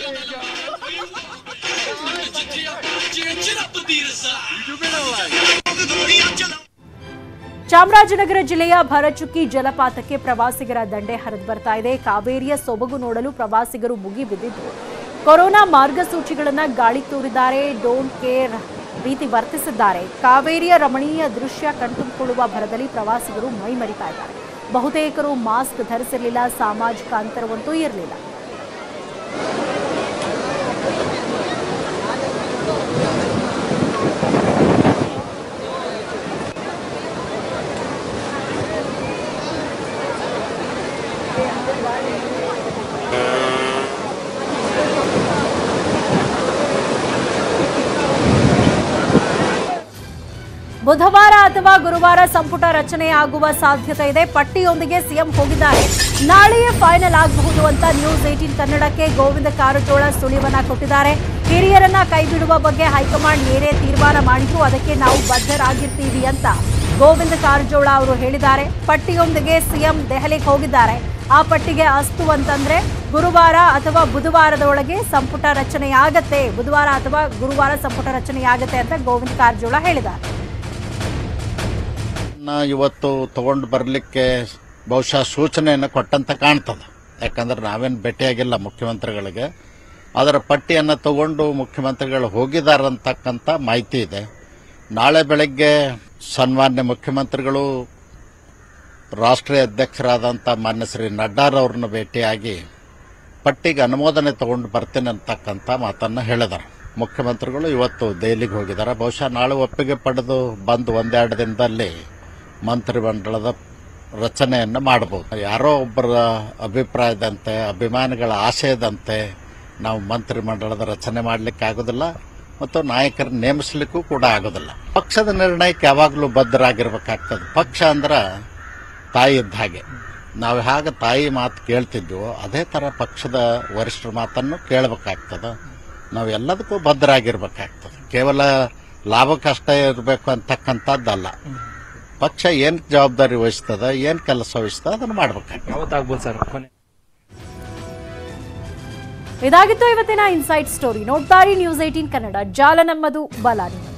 ಚಾಮರಾಜನಗರ ಜಿಲ್ಲೆಯ ಭರಚುಕ್ಕಿ ಜಲಪಾತಕ್ಕೆ ಪ್ರವಾಸಿಗರ ದಂಡೆ ಹರಿದು ಬರ್ತಾ ಇದೆ ಕಾವೇರಿಯ ಸೊಬಗು ನೋಡಲು ಪ್ರವಾಸಿಗರು ಮುಗಿ ಬಿದ್ದಿದ್ದು ಕೊರೋನಾ ಮಾರ್ಗಸೂಚಿಗಳನ್ನ ಗಾಳಿ ತೂರಿದ್ದಾರೆ ಡೋಂಟ್ ಕೇರ್ ರೀತಿ ವರ್ತಿಸಿದ್ದಾರೆ ಕಾವೇರಿಯ ರಮಣೀಯ ದೃಶ್ಯ ಕಣ್ತುಂಬಿಕೊಳ್ಳುವ ಭರದಲ್ಲಿ ಪ್ರವಾಸಿಗರು ಮೈಮರಿತಾ ಇದ್ದಾರೆ ಬಹುತೇಕರು ಮಾಸ್ಕ್ ಧರಿಸಿರಲಿಲ್ಲ ಸಾಮಾಜಿಕ ಅಂತರವಂತೂ ಇರಲಿಲ್ಲ ಬುಧವಾರ ಅಥವಾ ಗುರುವಾರ ಸಂಪುಟ ರಚನೆಯಾಗುವ ಸಾಧ್ಯತೆ ಇದೆ ಪಟ್ಟಿಯೊಂದಿಗೆ ಸಿಎಂ ಹೋಗಿದ್ದಾರೆ ನಾಳೆಯೇ ಫೈನಲ್ ಆಗಬಹುದು ಅಂತ ನ್ಯೂಸ್ ಏಟೀನ್ ಕನ್ನಡಕ್ಕೆ ಗೋವಿಂದ ಕಾರಜೋಳ ಸುಳಿವನ್ನ ಕೊಟ್ಟಿದ್ದಾರೆ ಹಿರಿಯರನ್ನ ಕೈಬಿಡುವ ಬಗ್ಗೆ ಹೈಕಮಾಂಡ್ ಏನೇ ತೀರ್ಮಾನ ಮಾಡಿದ್ರು ಅದಕ್ಕೆ ನಾವು ಬದ್ಧರಾಗಿರ್ತೀವಿ ಅಂತ ಗೋವಿಂದ ಕಾರಜೋಳ ಅವರು ಹೇಳಿದ್ದಾರೆ ಪಟ್ಟಿಯೊಂದಿಗೆ ಸಿಎಂ ದೆಹಲಿಗೆ ಹೋಗಿದ್ದಾರೆ ಆ ಪಟ್ಟಿಗೆ ಅಸ್ತು ಅಂತಂದ್ರೆ ಗುರುವಾರ ಅಥವಾ ಬುಧವಾರದ ಒಳಗೆ ಸಂಪುಟ ರಚನೆಯಾಗತ್ತೆ ಬುಧವಾರ ಅಥವಾ ಗುರುವಾರ ಸಂಪುಟ ರಚನೆಯಾಗತ್ತೆ ಅಂತ ಗೋವಿಂದ ಕಾರಜೋಳ ಹೇಳಿದ್ದಾರೆ ನ ಇವತ್ತು ತಗೊಂಡು ಬರಲಿಕ್ಕೆ ಬಹುಶಃ ಸೂಚನೆಯನ್ನು ಕೊಟ್ಟಂತ ಕಾಣ್ತದೆ ಯಾಕಂದ್ರೆ ನಾವೇನು ಭೇಟಿಯಾಗಿಲ್ಲ ಮುಖ್ಯಮಂತ್ರಿಗಳಿಗೆ ಅದರ ಪಟ್ಟಿಯನ್ನು ತಗೊಂಡು ಮುಖ್ಯಮಂತ್ರಿಗಳು ಹೋಗಿದಾರಂತಕ್ಕಂಥ ಮಾಹಿತಿ ಇದೆ ನಾಳೆ ಬೆಳಗ್ಗೆ ಸನ್ಮಾನ್ಯ ಮುಖ್ಯಮಂತ್ರಿಗಳು ರಾಷ್ಟ್ರೀಯ ಅಧ್ಯಕ್ಷರಾದಂಥ ಮಾನ್ಯ ಶ್ರೀ ನಡ್ಡಾರವ್ರನ್ನ ಭೇಟಿಯಾಗಿ ಪಟ್ಟಿಗೆ ಅನುಮೋದನೆ ತಗೊಂಡು ಬರ್ತೇನೆ ಅಂತಕ್ಕಂಥ ಮಾತನ್ನು ಹೇಳಿದ್ದಾರೆ ಮುಖ್ಯಮಂತ್ರಿಗಳು ಇವತ್ತು ದೆಹಲಿಗೆ ಹೋಗಿದ್ದಾರೆ ಬಹುಶಃ ನಾಳೆ ಒಪ್ಪಿಗೆ ಪಡೆದು ಬಂದು ಒಂದೆರಡು ದಿನದಲ್ಲಿ ಮಂತ್ರಿಮಂಡಲದ ರಚನೆಯನ್ನು ಮಾಡಬಹುದು ಯಾರೋ ಒಬ್ಬರ ಅಭಿಪ್ರಾಯದಂತೆ ಅಭಿಮಾನಿಗಳ ಆಶಯದಂತೆ ನಾವು ಮಂತ್ರಿಮಂಡಲದ ರಚನೆ ಮಾಡಲಿಕ್ಕೆ ಆಗೋದಿಲ್ಲ ಮತ್ತು ನಾಯಕರ ನೇಮಿಸಲಿಕ್ಕೂ ಕೂಡ ಆಗೋದಿಲ್ಲ ಪಕ್ಷದ ನಿರ್ಣಯಕ್ಕೆ ಯಾವಾಗಲೂ ಬದ್ಧರಾಗಿರ್ಬೇಕಾಗ್ತದೆ ಪಕ್ಷ ಅಂದ್ರೆ ತಾಯಿ ಇದ್ದ ಹಾಗೆ ನಾವು ಹೇಗೆ ತಾಯಿ ಮಾತು ಕೇಳ್ತಿದ್ವೋ ಅದೇ ಥರ ಪಕ್ಷದ ವರಿಷ್ಠರ ಮಾತನ್ನು ಕೇಳಬೇಕಾಗ್ತದೆ ನಾವು ಎಲ್ಲದಕ್ಕೂ ಬದ್ಧರಾಗಿರ್ಬೇಕಾಗ್ತದೆ ಕೇವಲ ಲಾಭಕ್ಕಷ್ಟೇ ಇರಬೇಕು ಅಂತಕ್ಕಂಥದ್ದಲ್ಲ ಪಕ್ಷ ಏನ್ ಜವಾಬ್ದಾರಿ ವಹಿಸ್ತದ ಏನ್ ಕೆಲಸ ವಹಿಸ್ತದ ಅದನ್ನು ಮಾಡ್ಬೇಕಾಗ್ತದೆ ಯಾವತ್ತಾಗ್ಬೋದು ಸರ್ ಕೊನೆ ಇದಾಗಿತ್ತು ಇವತ್ತಿನ ಇನ್ಸೈಟ್ ಸ್ಟೋರಿ ನೋಡ್ತಾರಿ ನ್ಯೂಸ್ ಏಟೀನ್ ಕನ್ನಡ ಜಾಲ ನಮ್ಮದು ಬಲ ನಿಮ್ಮದು